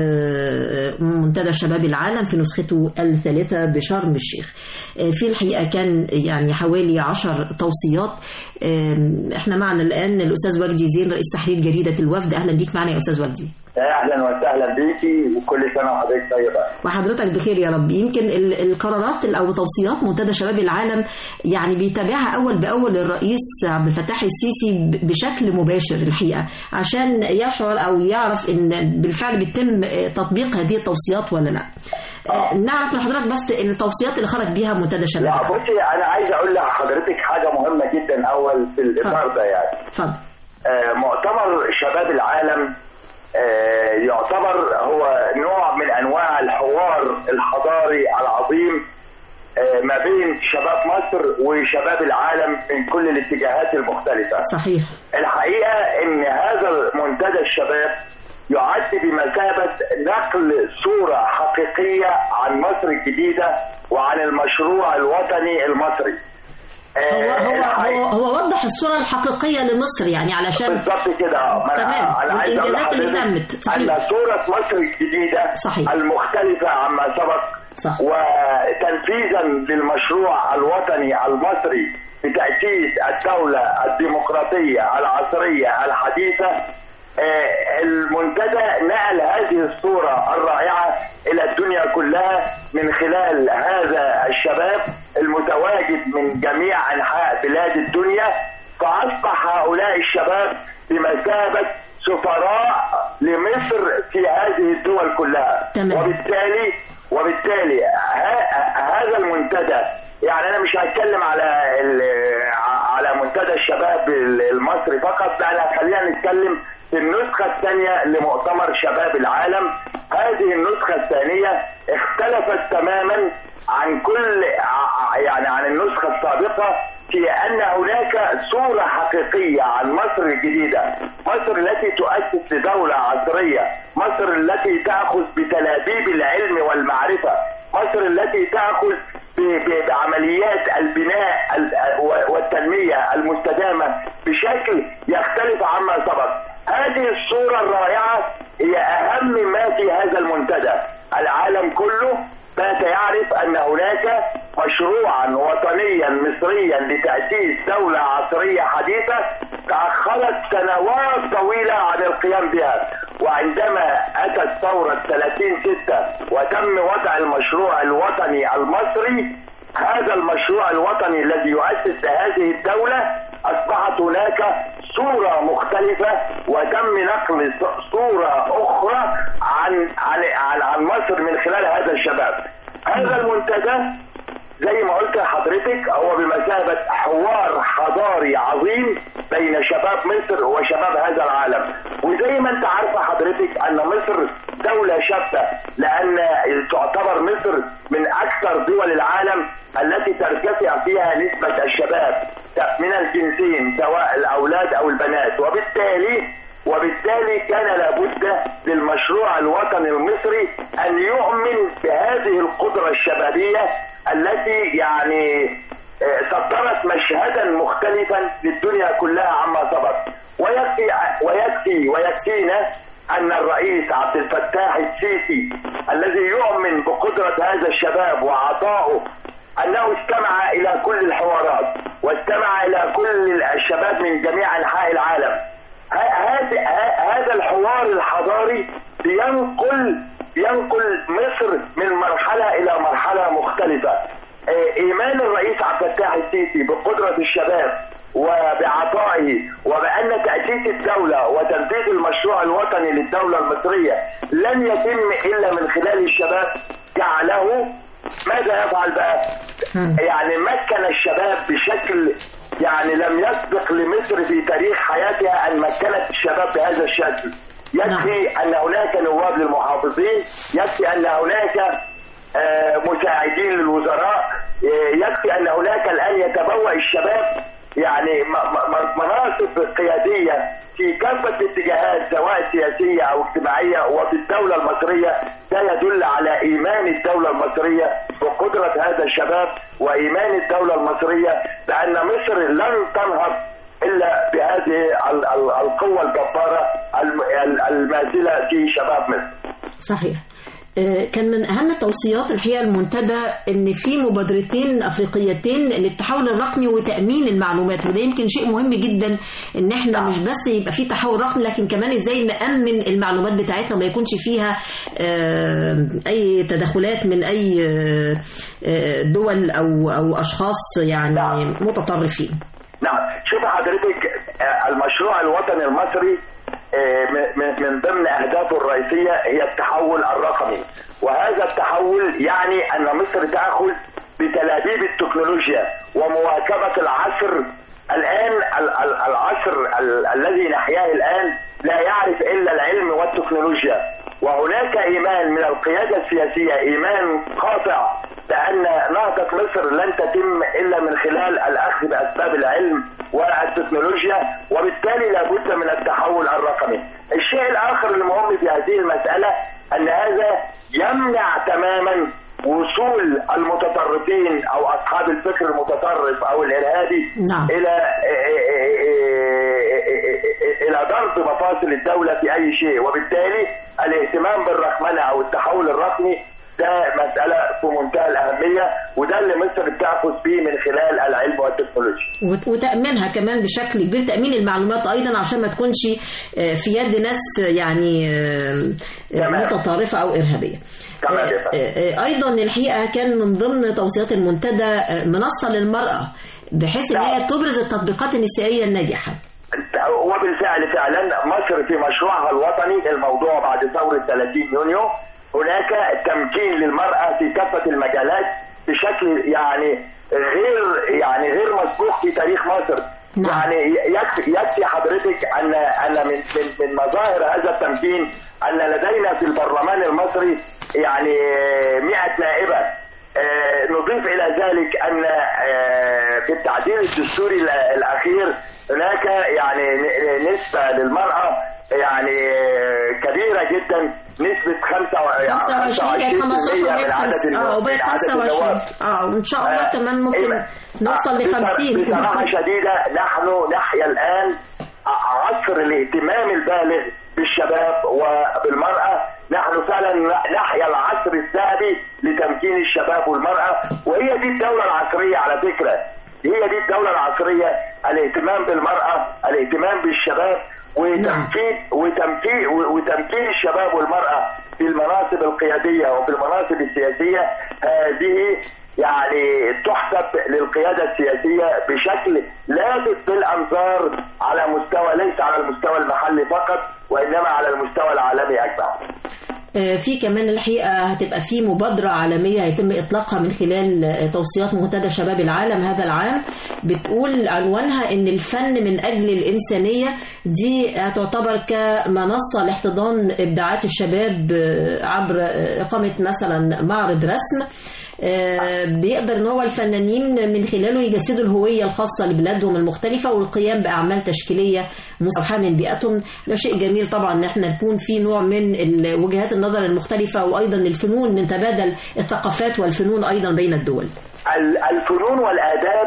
آه، منتدى شباب العالم في نسخته الثالثه بشرم الشيخ آه، في الحقيقه كان يعني حوالي عشر توصيات آم، احنا معنا الان الاستاذ وجدي زين رئيس تحرير جريده الوفد اهلا بيك معنا يا استاذ وجدي اهلا وسهلا بيكي وكل سنه وحضرتك طيبه وحضرتك بخير يا رب يمكن ال- القرارات ال- او توصيات منتدى شباب العالم يعني بيتابعها اول باول الرئيس عبد الفتاح السيسي ب- بشكل مباشر الحقيقه عشان يشعر او يعرف ان بالفعل بيتم آه، تطبيق هذه التوصيات ولا لا آه، نعرف من حضرتك بس التوصيات اللي خرج بيها منتدى شباب لا العالم بصي انا عايز اقول لحضرتك حاجه مهمه جدا اول في الاطار ده يعني اتفضل آه، مؤتمر شباب العالم آه، يعتبر هو نوع من انواع الحوار الحضاري العظيم آه، ما بين شباب مصر وشباب العالم من كل الاتجاهات المختلفه صحيح الحقيقه ان هذا منتدى الشباب يعد بمثابه نقل صوره حقيقيه عن مصر الجديده وعن المشروع الوطني المصري هو هو هو, هو وضح الصوره الحقيقيه لمصر يعني علشان بالظبط كده آه. ما تمام. انا انا عايز اقول والإنجازات اللي لحضرتك تمت. صحيح. ان صوره مصر الجديده صحيح. المختلفه عما سبق صح. وتنفيذا للمشروع الوطني المصري بتاسيس الدوله الديمقراطيه العصريه الحديثه آه، المنتدى نقل هذه الصورة الرائعة إلى الدنيا كلها من خلال هذا الشباب المتواجد من جميع أنحاء بلاد الدنيا فأصبح هؤلاء الشباب بمثابة سفراء لمصر في هذه الدول كلها تمام. وبالتالي وبالتالي ه- هذا المنتدى يعني انا مش هتكلم على ال- على منتدى الشباب المصري فقط لا لا خلينا نتكلم في النسخة الثانية لمؤتمر شباب العالم هذه النسخة الثانية اختلفت تماما عن كل ع- يعني عن النسخة السابقة في أن هناك صورة حقيقية عن مصر الجديدة مصر التي تؤسس لدولة عصرية مصر التي تأخذ بتلابيب العلم والمعرفة مصر التي تأخذ ب- ب- بعمليات البناء ال- و- والتنمية المستدامة بشكل يختلف عما سبق هذه الصورة الرائعة هي أهم ما في هذا المنتدى العالم كله بات يعرف أن هناك مشروعا وطنيا مصريا لتأسيس دولة عصرية حديثة تأخرت سنوات طويلة عن القيام بها وعندما أتت ثورة 30 ستة وتم وضع المشروع الوطني المصري هذا المشروع الوطني الذي يؤسس هذه الدولة أصبحت هناك صورة مختلفة وتم نقل ص- صورة أخرى عن عن عن, عن مصر من خلال هذا الشباب. هذا المنتدى زي ما قلت لحضرتك هو بمثابة حوار حضاري عظيم بين شباب مصر وشباب هذا العالم وزي ما انت عارفة حضرتك ان مصر دولة شابة لان تعتبر مصر من اكثر دول العالم التي ترتفع فيها نسبة الشباب من الجنسين سواء الاولاد او البنات وبالتالي وبالتالي كان لابد للمشروع الوطني المصري ان يؤمن بهذه القدرة الشبابية التي يعني آه، صدرت مشهدا مختلفا للدنيا كلها عما سبق ويكفي ويكفي ويكفينا ان الرئيس عبد الفتاح السيسي الذي يؤمن بقدرة هذا الشباب وعطائه انه استمع الى كل الحوارات واستمع الى كل الشباب من جميع انحاء العالم ه- هذا ه- هذا الحوار الحضاري بينقل ينقل مصر من مرحله الى مرحله مختلفه آه، ايمان الرئيس عبد الفتاح السيسي بقدره الشباب وبعطائه وبان تاسيس الدوله وتنفيذ المشروع الوطني للدوله المصريه لن يتم الا من خلال الشباب جعله ماذا يفعل بقى؟ يعني مكن الشباب بشكل يعني لم يسبق لمصر في تاريخ حياتها ان مكنت الشباب بهذا الشكل. يكفي ان هناك نواب للمحافظين، يكفي ان هناك آه، مساعدين للوزراء، آه، يكفي ان هناك الان يتبوأ الشباب يعني م- م- مناصب قياديه في كافه الاتجاهات سواء سياسيه او اجتماعيه وفي الدوله المصريه ده يدل على ايمان الدوله المصريه بقدره هذا الشباب وايمان الدوله المصريه بان مصر لن تنهض الا بهذه ال- ال- القوه الجباره الم- ال- الماثله في شباب مصر. صحيح آه، كان من اهم توصيات الحقيقه المنتدى ان في مبادرتين افريقيتين للتحول الرقمي وتامين المعلومات وده يمكن شيء مهم جدا ان احنا مش بس يبقى في تحول رقمي لكن كمان ازاي نامن المعلومات بتاعتنا ما يكونش فيها آه، اي تدخلات من اي آه، آه، دول او او اشخاص يعني متطرفين نعم شوف حضرتك آه، المشروع الوطني المصري آه، م- م- من ضمن اهدافه الرئيسيه هي التحول الرقمي وهذا التحول يعني ان مصر تاخذ بتلابيب التكنولوجيا ومواكبه العصر الان ال- ال- العصر ال- الذي نحياه الان لا يعرف الا العلم والتكنولوجيا وهناك ايمان من القياده السياسيه ايمان قاطع بان نهضه مصر لن تتم الا من خلال الاخذ باسباب العلم والتكنولوجيا وبالتالي لابد من التحول الرقمي. الشيء الاخر المهم في هذه المساله ان هذا يمنع تماما وصول المتطرفين او اصحاب الفكر المتطرف او الارهابي نعم. الى الى ضرب مفاصل الدوله في اي شيء وبالتالي الاهتمام بالرقمنه او التحول الرقمي ده مسألة في منتهى الأهمية وده اللي مصر بتأخذ به من خلال العلم والتكنولوجيا. وت- وتأمينها كمان بشكل كبير تأمين المعلومات أيضا عشان ما تكونش آه، في يد ناس يعني آه، آه، متطرفة أو إرهابية تمام يا آه، آه، أيضا الحقيقة كان من ضمن توصيات المنتدى آه، منصة للمرأة بحيث ان هي تبرز التطبيقات النسائيه الناجحه وبالفعل فعلا مصر في مشروعها الوطني الموضوع بعد ثورة 30 يونيو هناك تمكين للمرأة في كافة المجالات بشكل يعني غير يعني غير مسبوق في تاريخ مصر يعني يكفي يكفي حضرتك ان ان من من من مظاهر هذا التمكين ان لدينا في البرلمان المصري يعني 100 نائبه آه، نضيف الى ذلك ان آه، في التعديل الدستوري ال- الاخير هناك يعني ن- نسبه للمراه يعني آه، كبيره جدا نسبه 25 بقت 15 من بقت عدد 5 اه النواب- وبقت من عدد 25 النواب. اه وان شاء الله كمان ممكن نوصل ل 50 بصراحه شديده نحن نحيا الان ع- عصر الاهتمام البالغ بالشباب وبالمراه نحن فعلا نحيا العصر الذهبي لتمكين الشباب والمراه وهي دي الدوله العصريه على فكره هي دي الدوله العصريه الاهتمام بالمراه الاهتمام بالشباب وتمكين وتمكين وتمكين الشباب والمراه في المناصب القياديه وفي المناصب السياسيه هذه يعني تحسب للقياده السياسيه بشكل لافت بالانظار على مستوى ليس على المستوى المحلي فقط وانما على المستوى العالمي اجمع. آه، في كمان الحقيقه هتبقى في مبادره عالميه هيتم اطلاقها من خلال آه، توصيات منتدى شباب العالم هذا العام بتقول عنوانها ان الفن من اجل الانسانيه دي هتعتبر كمنصه لاحتضان ابداعات الشباب آه، عبر آه، اقامه مثلا معرض رسم آه، بيقدر ان هو الفنانين من خلاله يجسدوا الهويه الخاصه لبلادهم المختلفه والقيام باعمال تشكيليه مستوحاه من بيئتهم ده شيء جميل طبعا ان احنا نكون في نوع من ال- وجهات النظر المختلفه وايضا الفنون نتبادل الثقافات والفنون ايضا بين الدول ال- الفنون والآداب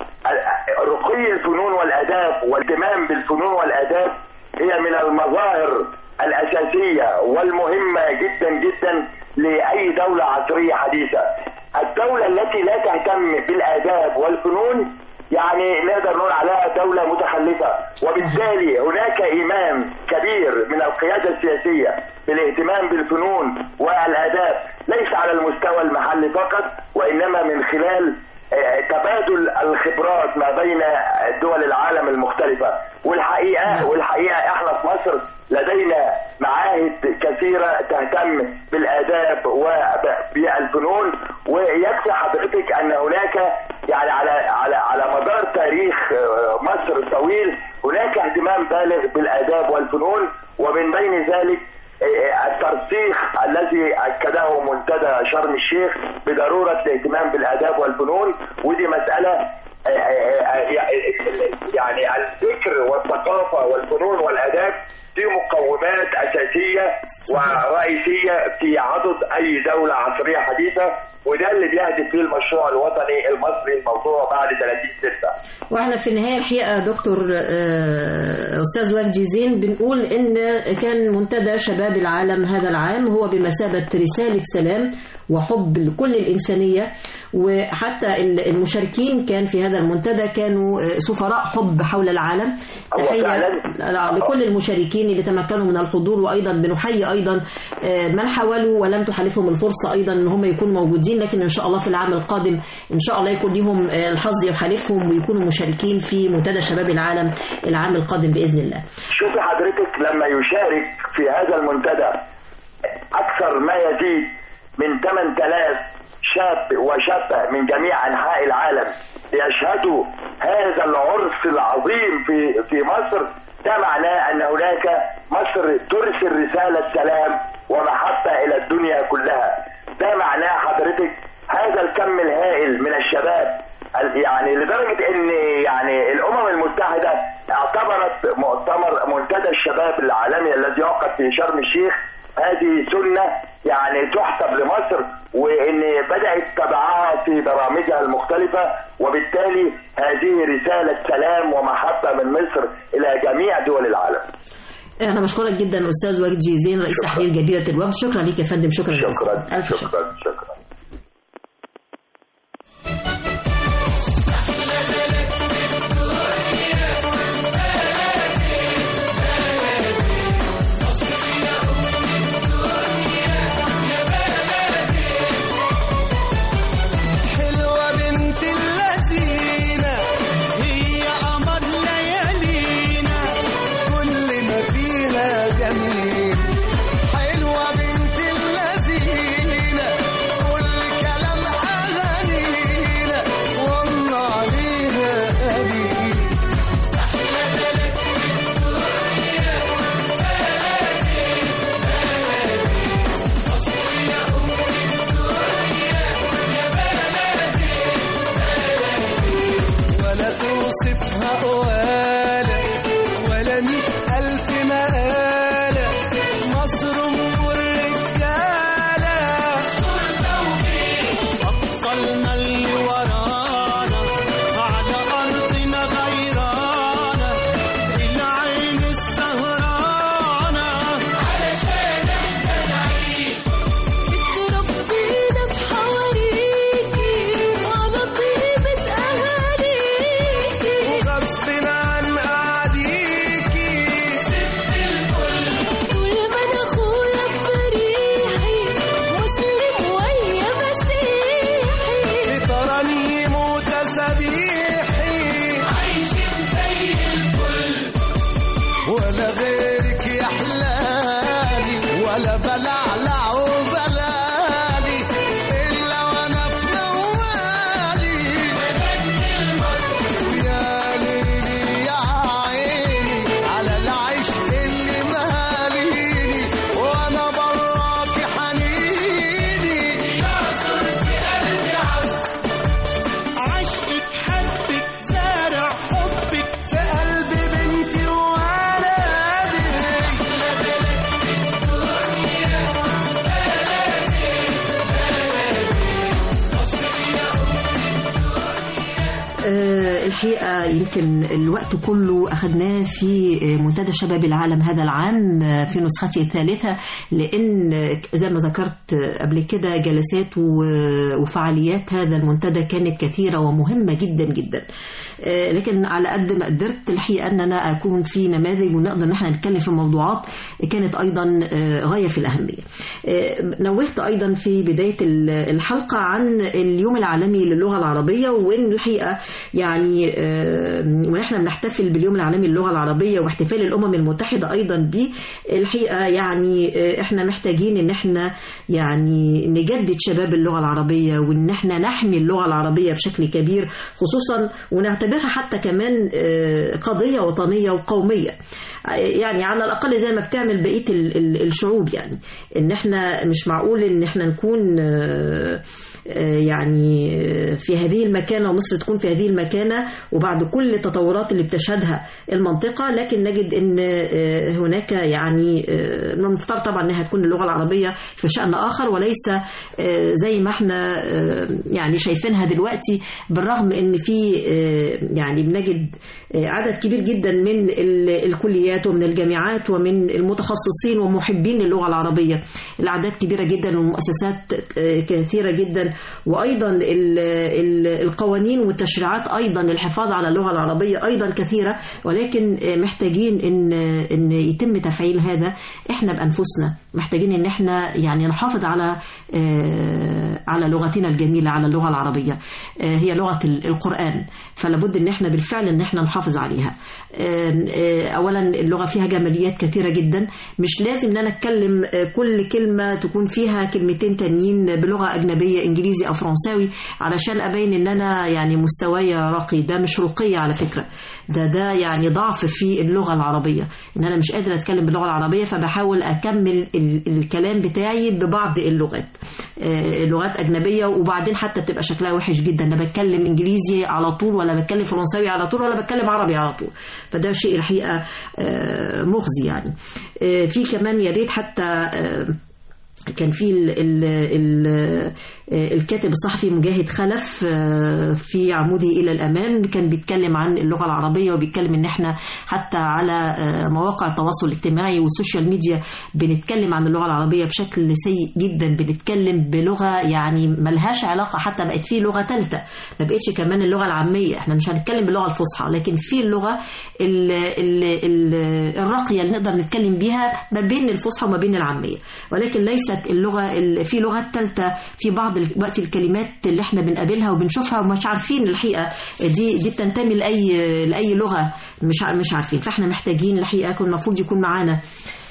ال- رقي الفنون والآداب والاهتمام بالفنون والآداب هي من المظاهر الأساسية والمهمة جدا جدا لأي دولة عصرية حديثة الدولة التي لا تهتم بالآداب والفنون يعني نقدر نقول عليها دولة متخلفة وبالتالي هناك إيمان كبير من القيادة السياسية بالاهتمام بالفنون والآداب ليس على المستوى المحلي فقط وإنما من خلال آه، تبادل الخبرات ما بين دول العالم المختلفة والحقيقة والحقيقة احنا في مصر لدينا معاهد كثيرة تهتم بالآداب وبالفنون ويكفي حضرتك أن هناك يعني على على على مدار تاريخ آه، مصر الطويل هناك اهتمام بالغ بالآداب والفنون ومن بين ذلك آه، الترسيخ الذي اكده منتدى شرم الشيخ بضروره الاهتمام بالاداب والفنون ودي مساله آه، آه، آه، يعني الفكر والثقافة والفنون والآداب دي مقومات أساسية ورئيسية في عضد أي دولة عصرية حديثة وده اللي بيهدف فيه المشروع الوطني المصري الموضوع بعد 30 ستة واحنا في النهايه الحقيقه دكتور آه، استاذ وجدي زين بنقول ان كان منتدى شباب العالم هذا العام هو بمثابه رساله سلام وحب لكل الانسانيه وحتى ال- المشاركين كان في هذا المنتدى كانوا آه، سفراء حب حول العالم هو تحية فعلاً. لا- لكل المشاركين اللي تمكنوا من الحضور وايضا بنحيي ايضا آه، من حاولوا ولم تحالفهم الفرصه ايضا ان هم يكونوا موجودين لكن ان شاء الله في العام القادم ان شاء الله يكون لهم آه، الحظ يحالفهم ويكونوا مشاركين في منتدى شباب العالم العام القادم باذن الله. شوفي حضرتك لما يشارك في هذا المنتدى أكثر ما يزيد من 8000 شاب وشابة من جميع أنحاء العالم ليشهدوا هذا العرس العظيم في في مصر ده معناه أن هناك مصر ترسل رسالة سلام ومحبة إلى الدنيا كلها ده معناه حضرتك هذا الكم الهائل من الشباب ال- يعني لدرجة ان يعني الامم المتحدة اعتبرت مؤتمر منتدى الشباب العالمي الذي يعقد في شرم الشيخ هذه سنة يعني تحسب لمصر وان بدأت تبعها في برامجها المختلفة وبالتالي هذه رسالة سلام ومحبة من مصر الى جميع دول العالم انا بشكرك جدا استاذ وجدي زين رئيس تحرير جريده الوفد شكرا ليك يا فندم شكرا شكرا الف شكر. شكرا شكرا حلوة بنت اللذينة هي قمر ليالينا كل ما فيها جميل حلوة بنت اللذينة كل كلام أغانينا والله عليها قليل ولا توصفها قوالة ولا مئة ألف مقالة مصر أم الرجالة أبطالنا اللي ورانا على أرضنا غيرانا العين السهرانة علشان احنا نعيش اتربينا في حواريكي على طيبة أهاليكي وغصب عن أعديكي ست الكل طول ما أنا أخويا فريحي مسلم ويا مسيحي بترانيم وتسابيحي عايشين زي الفل ولا غيرك يا حلالي ولا بلعلع وبلالي الا وانا في موالي ويا ليلي يا عيني على العشق اللي ماليني وانا براكي حنيني يا صرتي قلبي عصر عشقك حبك زارع حبك في قلب بنتي آه، الحقيقة يمكن الوقت كله أخذناه في آه، منتدى شباب العالم هذا العام آه، في نسخته الثالثة لأن آه، زي ما ذكرت آه، قبل كده جلسات و- وفعاليات هذا المنتدى كانت كثيرة ومهمة جدا جدا آه، لكن على قد ما قدرت الحقيقة أن أنا أكون في نماذج ونقدر أن احنا نتكلم في موضوعات كانت أيضا آه، غاية في الأهمية آه، نوهت أيضا في بداية ال- الحلقة عن اليوم العالمي للغة العربية وإن الحقيقة يعني آه، ونحن بنحتفل باليوم العالمي للغة العربية واحتفال الأمم المتحدة أيضا به الحقيقة يعني آه، احنا محتاجين ان احنا يعني نجدد شباب اللغة العربية وان احنا نحمي اللغة العربية بشكل كبير خصوصا ونعتبرها حتى كمان آه، قضية وطنية وقومية يعني على الاقل زي ما بتعمل بقيه ال- ال- الشعوب يعني ان احنا مش معقول ان احنا نكون آه، آه، يعني آه، في هذه المكانه ومصر تكون في هذه المكانه وبعد كل التطورات اللي بتشهدها المنطقه لكن نجد ان آه، هناك يعني آه، من المفترض طبعا انها تكون اللغه العربيه في شان اخر وليس آه، زي ما احنا آه، يعني شايفينها دلوقتي بالرغم ان في آه، يعني بنجد آه، عدد كبير جدا من ال- الكليات ومن الجامعات ومن المتخصصين ومحبين للغه العربيه الاعداد كبيره جدا والمؤسسات آه، كثيره جدا وايضا ال- ال- القوانين والتشريعات ايضا للحفاظ على اللغه العربيه ايضا كثيره ولكن آه، محتاجين ان ان يتم تفعيل هذا احنا بانفسنا محتاجين ان احنا يعني نحافظ على آه، على لغتنا الجميله على اللغه العربيه آه، هي لغه ال- القران فلا بد ان احنا بالفعل ان احنا نحافظ عليها آه، آه، اولا اللغه فيها جماليات كثيره جدا مش لازم ان انا اتكلم آه، كل كلمه تكون فيها كلمتين تانيين بلغه اجنبيه انجليزي او فرنساوي علشان ابين ان انا يعني مستواي راقي ده مش رقي على فكره ده ده يعني ضعف في اللغه العربيه ان انا مش قادره اتكلم باللغه العربيه فبحاول اكمل ال- الكلام بتاعي ببعض اللغات آه، لغات اجنبيه وبعدين حتى بتبقى شكلها وحش جدا انا بتكلم انجليزي على طول ولا بتكلم فرنساوي على طول ولا بتكلم عربي على طول فده شيء الحقيقه آه، مخزي يعني آه، في كمان يا ريت حتى آه، كان في ال ال ال الكاتب الصحفي مجاهد خلف آه، في عموده الى الامام كان بيتكلم عن اللغه العربيه وبيتكلم ان احنا حتى على آه، مواقع التواصل الاجتماعي والسوشيال ميديا بنتكلم عن اللغه العربيه بشكل سيء جدا بنتكلم بلغه يعني ملهاش علاقه حتى بقت في لغه ثالثه ما بقتش كمان اللغه العاميه احنا مش هنتكلم باللغه الفصحى لكن في اللغه ال ال ال الراقيه اللي نقدر نتكلم بيها ما بين الفصحى وما بين العاميه ولكن ليست اللغه ال- في لغات ثالثه في بعض الوقت الكلمات اللي احنا بنقابلها وبنشوفها ومش عارفين الحقيقه دي دي بتنتمي لاي لاي لغه مش ع- مش عارفين فاحنا محتاجين الحقيقه كان المفروض يكون معانا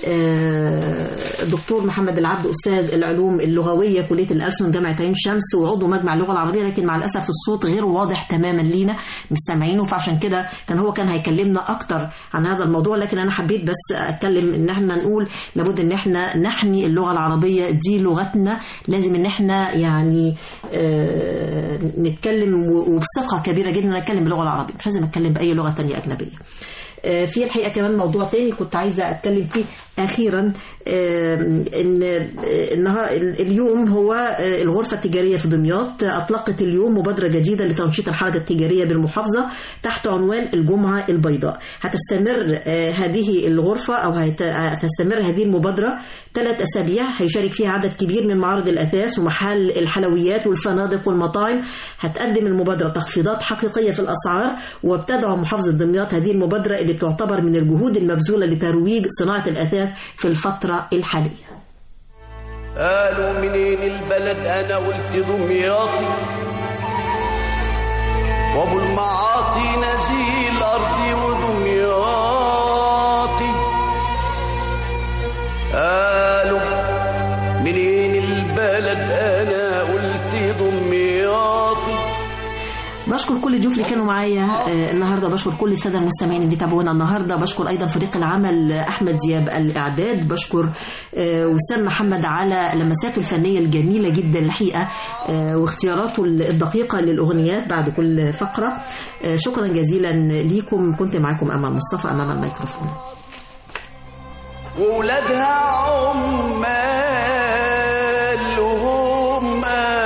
آه، الدكتور محمد العبد استاذ العلوم اللغويه كليه الألسن جامعه عين شمس وعضو مجمع اللغه العربيه لكن مع الاسف الصوت غير واضح تماما لينا مش سامعينه فعشان كده كان هو كان هيكلمنا اكتر عن هذا الموضوع لكن انا حبيت بس اتكلم ان احنا نقول لابد ان احنا نحمي اللغه العربيه دي لغتنا لازم ان احنا يعني آه، نتكلم و- وبثقه كبيره جدا نتكلم باللغه العربيه مش لازم اتكلم باي لغه تانية اجنبيه آه، في الحقيقه كمان موضوع تاني كنت عايزه اتكلم فيه اخيرا آه، ان آه، النهار اليوم هو آه، الغرفه التجاريه في دمياط اطلقت اليوم مبادره جديده لتنشيط الحركه التجاريه بالمحافظه تحت عنوان الجمعه البيضاء هتستمر آه، هذه الغرفه او هت- هتستمر هذه المبادره ثلاث اسابيع هيشارك فيها عدد كبير من معارض الاثاث ومحل الحلويات والفنادق والمطاعم هتقدم المبادره تخفيضات حقيقيه في الاسعار وبتدعو محافظه دمياط هذه المبادره اللي تعتبر من الجهود المبذوله لترويج صناعه الاثاث في الفتره الحاليه قالوا منين البلد انا قلت دمياطي وابو المعاطي نزيل ارضي ودمياطي قالوا منين البلد انا قلت دمياطي بشكر كل الضيوف اللي كانوا معايا آه، النهارده بشكر كل الساده المستمعين اللي تابعونا النهارده بشكر ايضا فريق العمل آه، احمد دياب الاعداد بشكر آه، وسام محمد على لمساته الفنيه الجميله جدا الحقيقه آه، واختياراته الدقيقه للاغنيات بعد كل فقره آه، شكرا جزيلا ليكم كنت معاكم امام مصطفى امام الميكروفون وولادها عمال وهم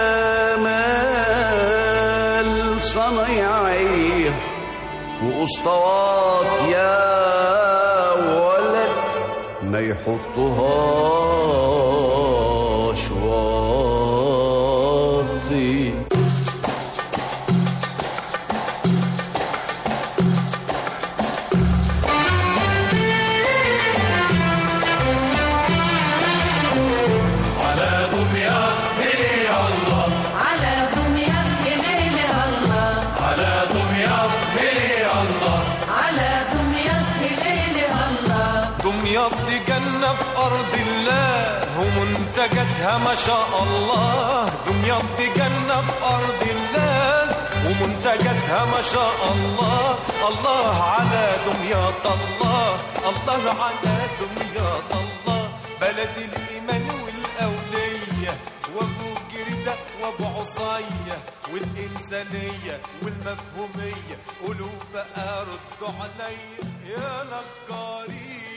آمال صنايعية وأسطوات يا ولد ما يحطوهاش واطي على دمياط هي الله على دمياط يا ليل الله على دمياط هي الله على دمياط يا ليل الله دمياط دي جنة في أرض الله ومنتجاتها ما شاء الله دمياط دي جنة في أرض الله ومنتجاتها ما شاء الله الله على دمياط الله الله على دمياط الله بلد الإيمان والأولية وأبو جردة وأبو عصية والإنسانية والمفهومية قولوا بقى ردوا عليا يا نجارين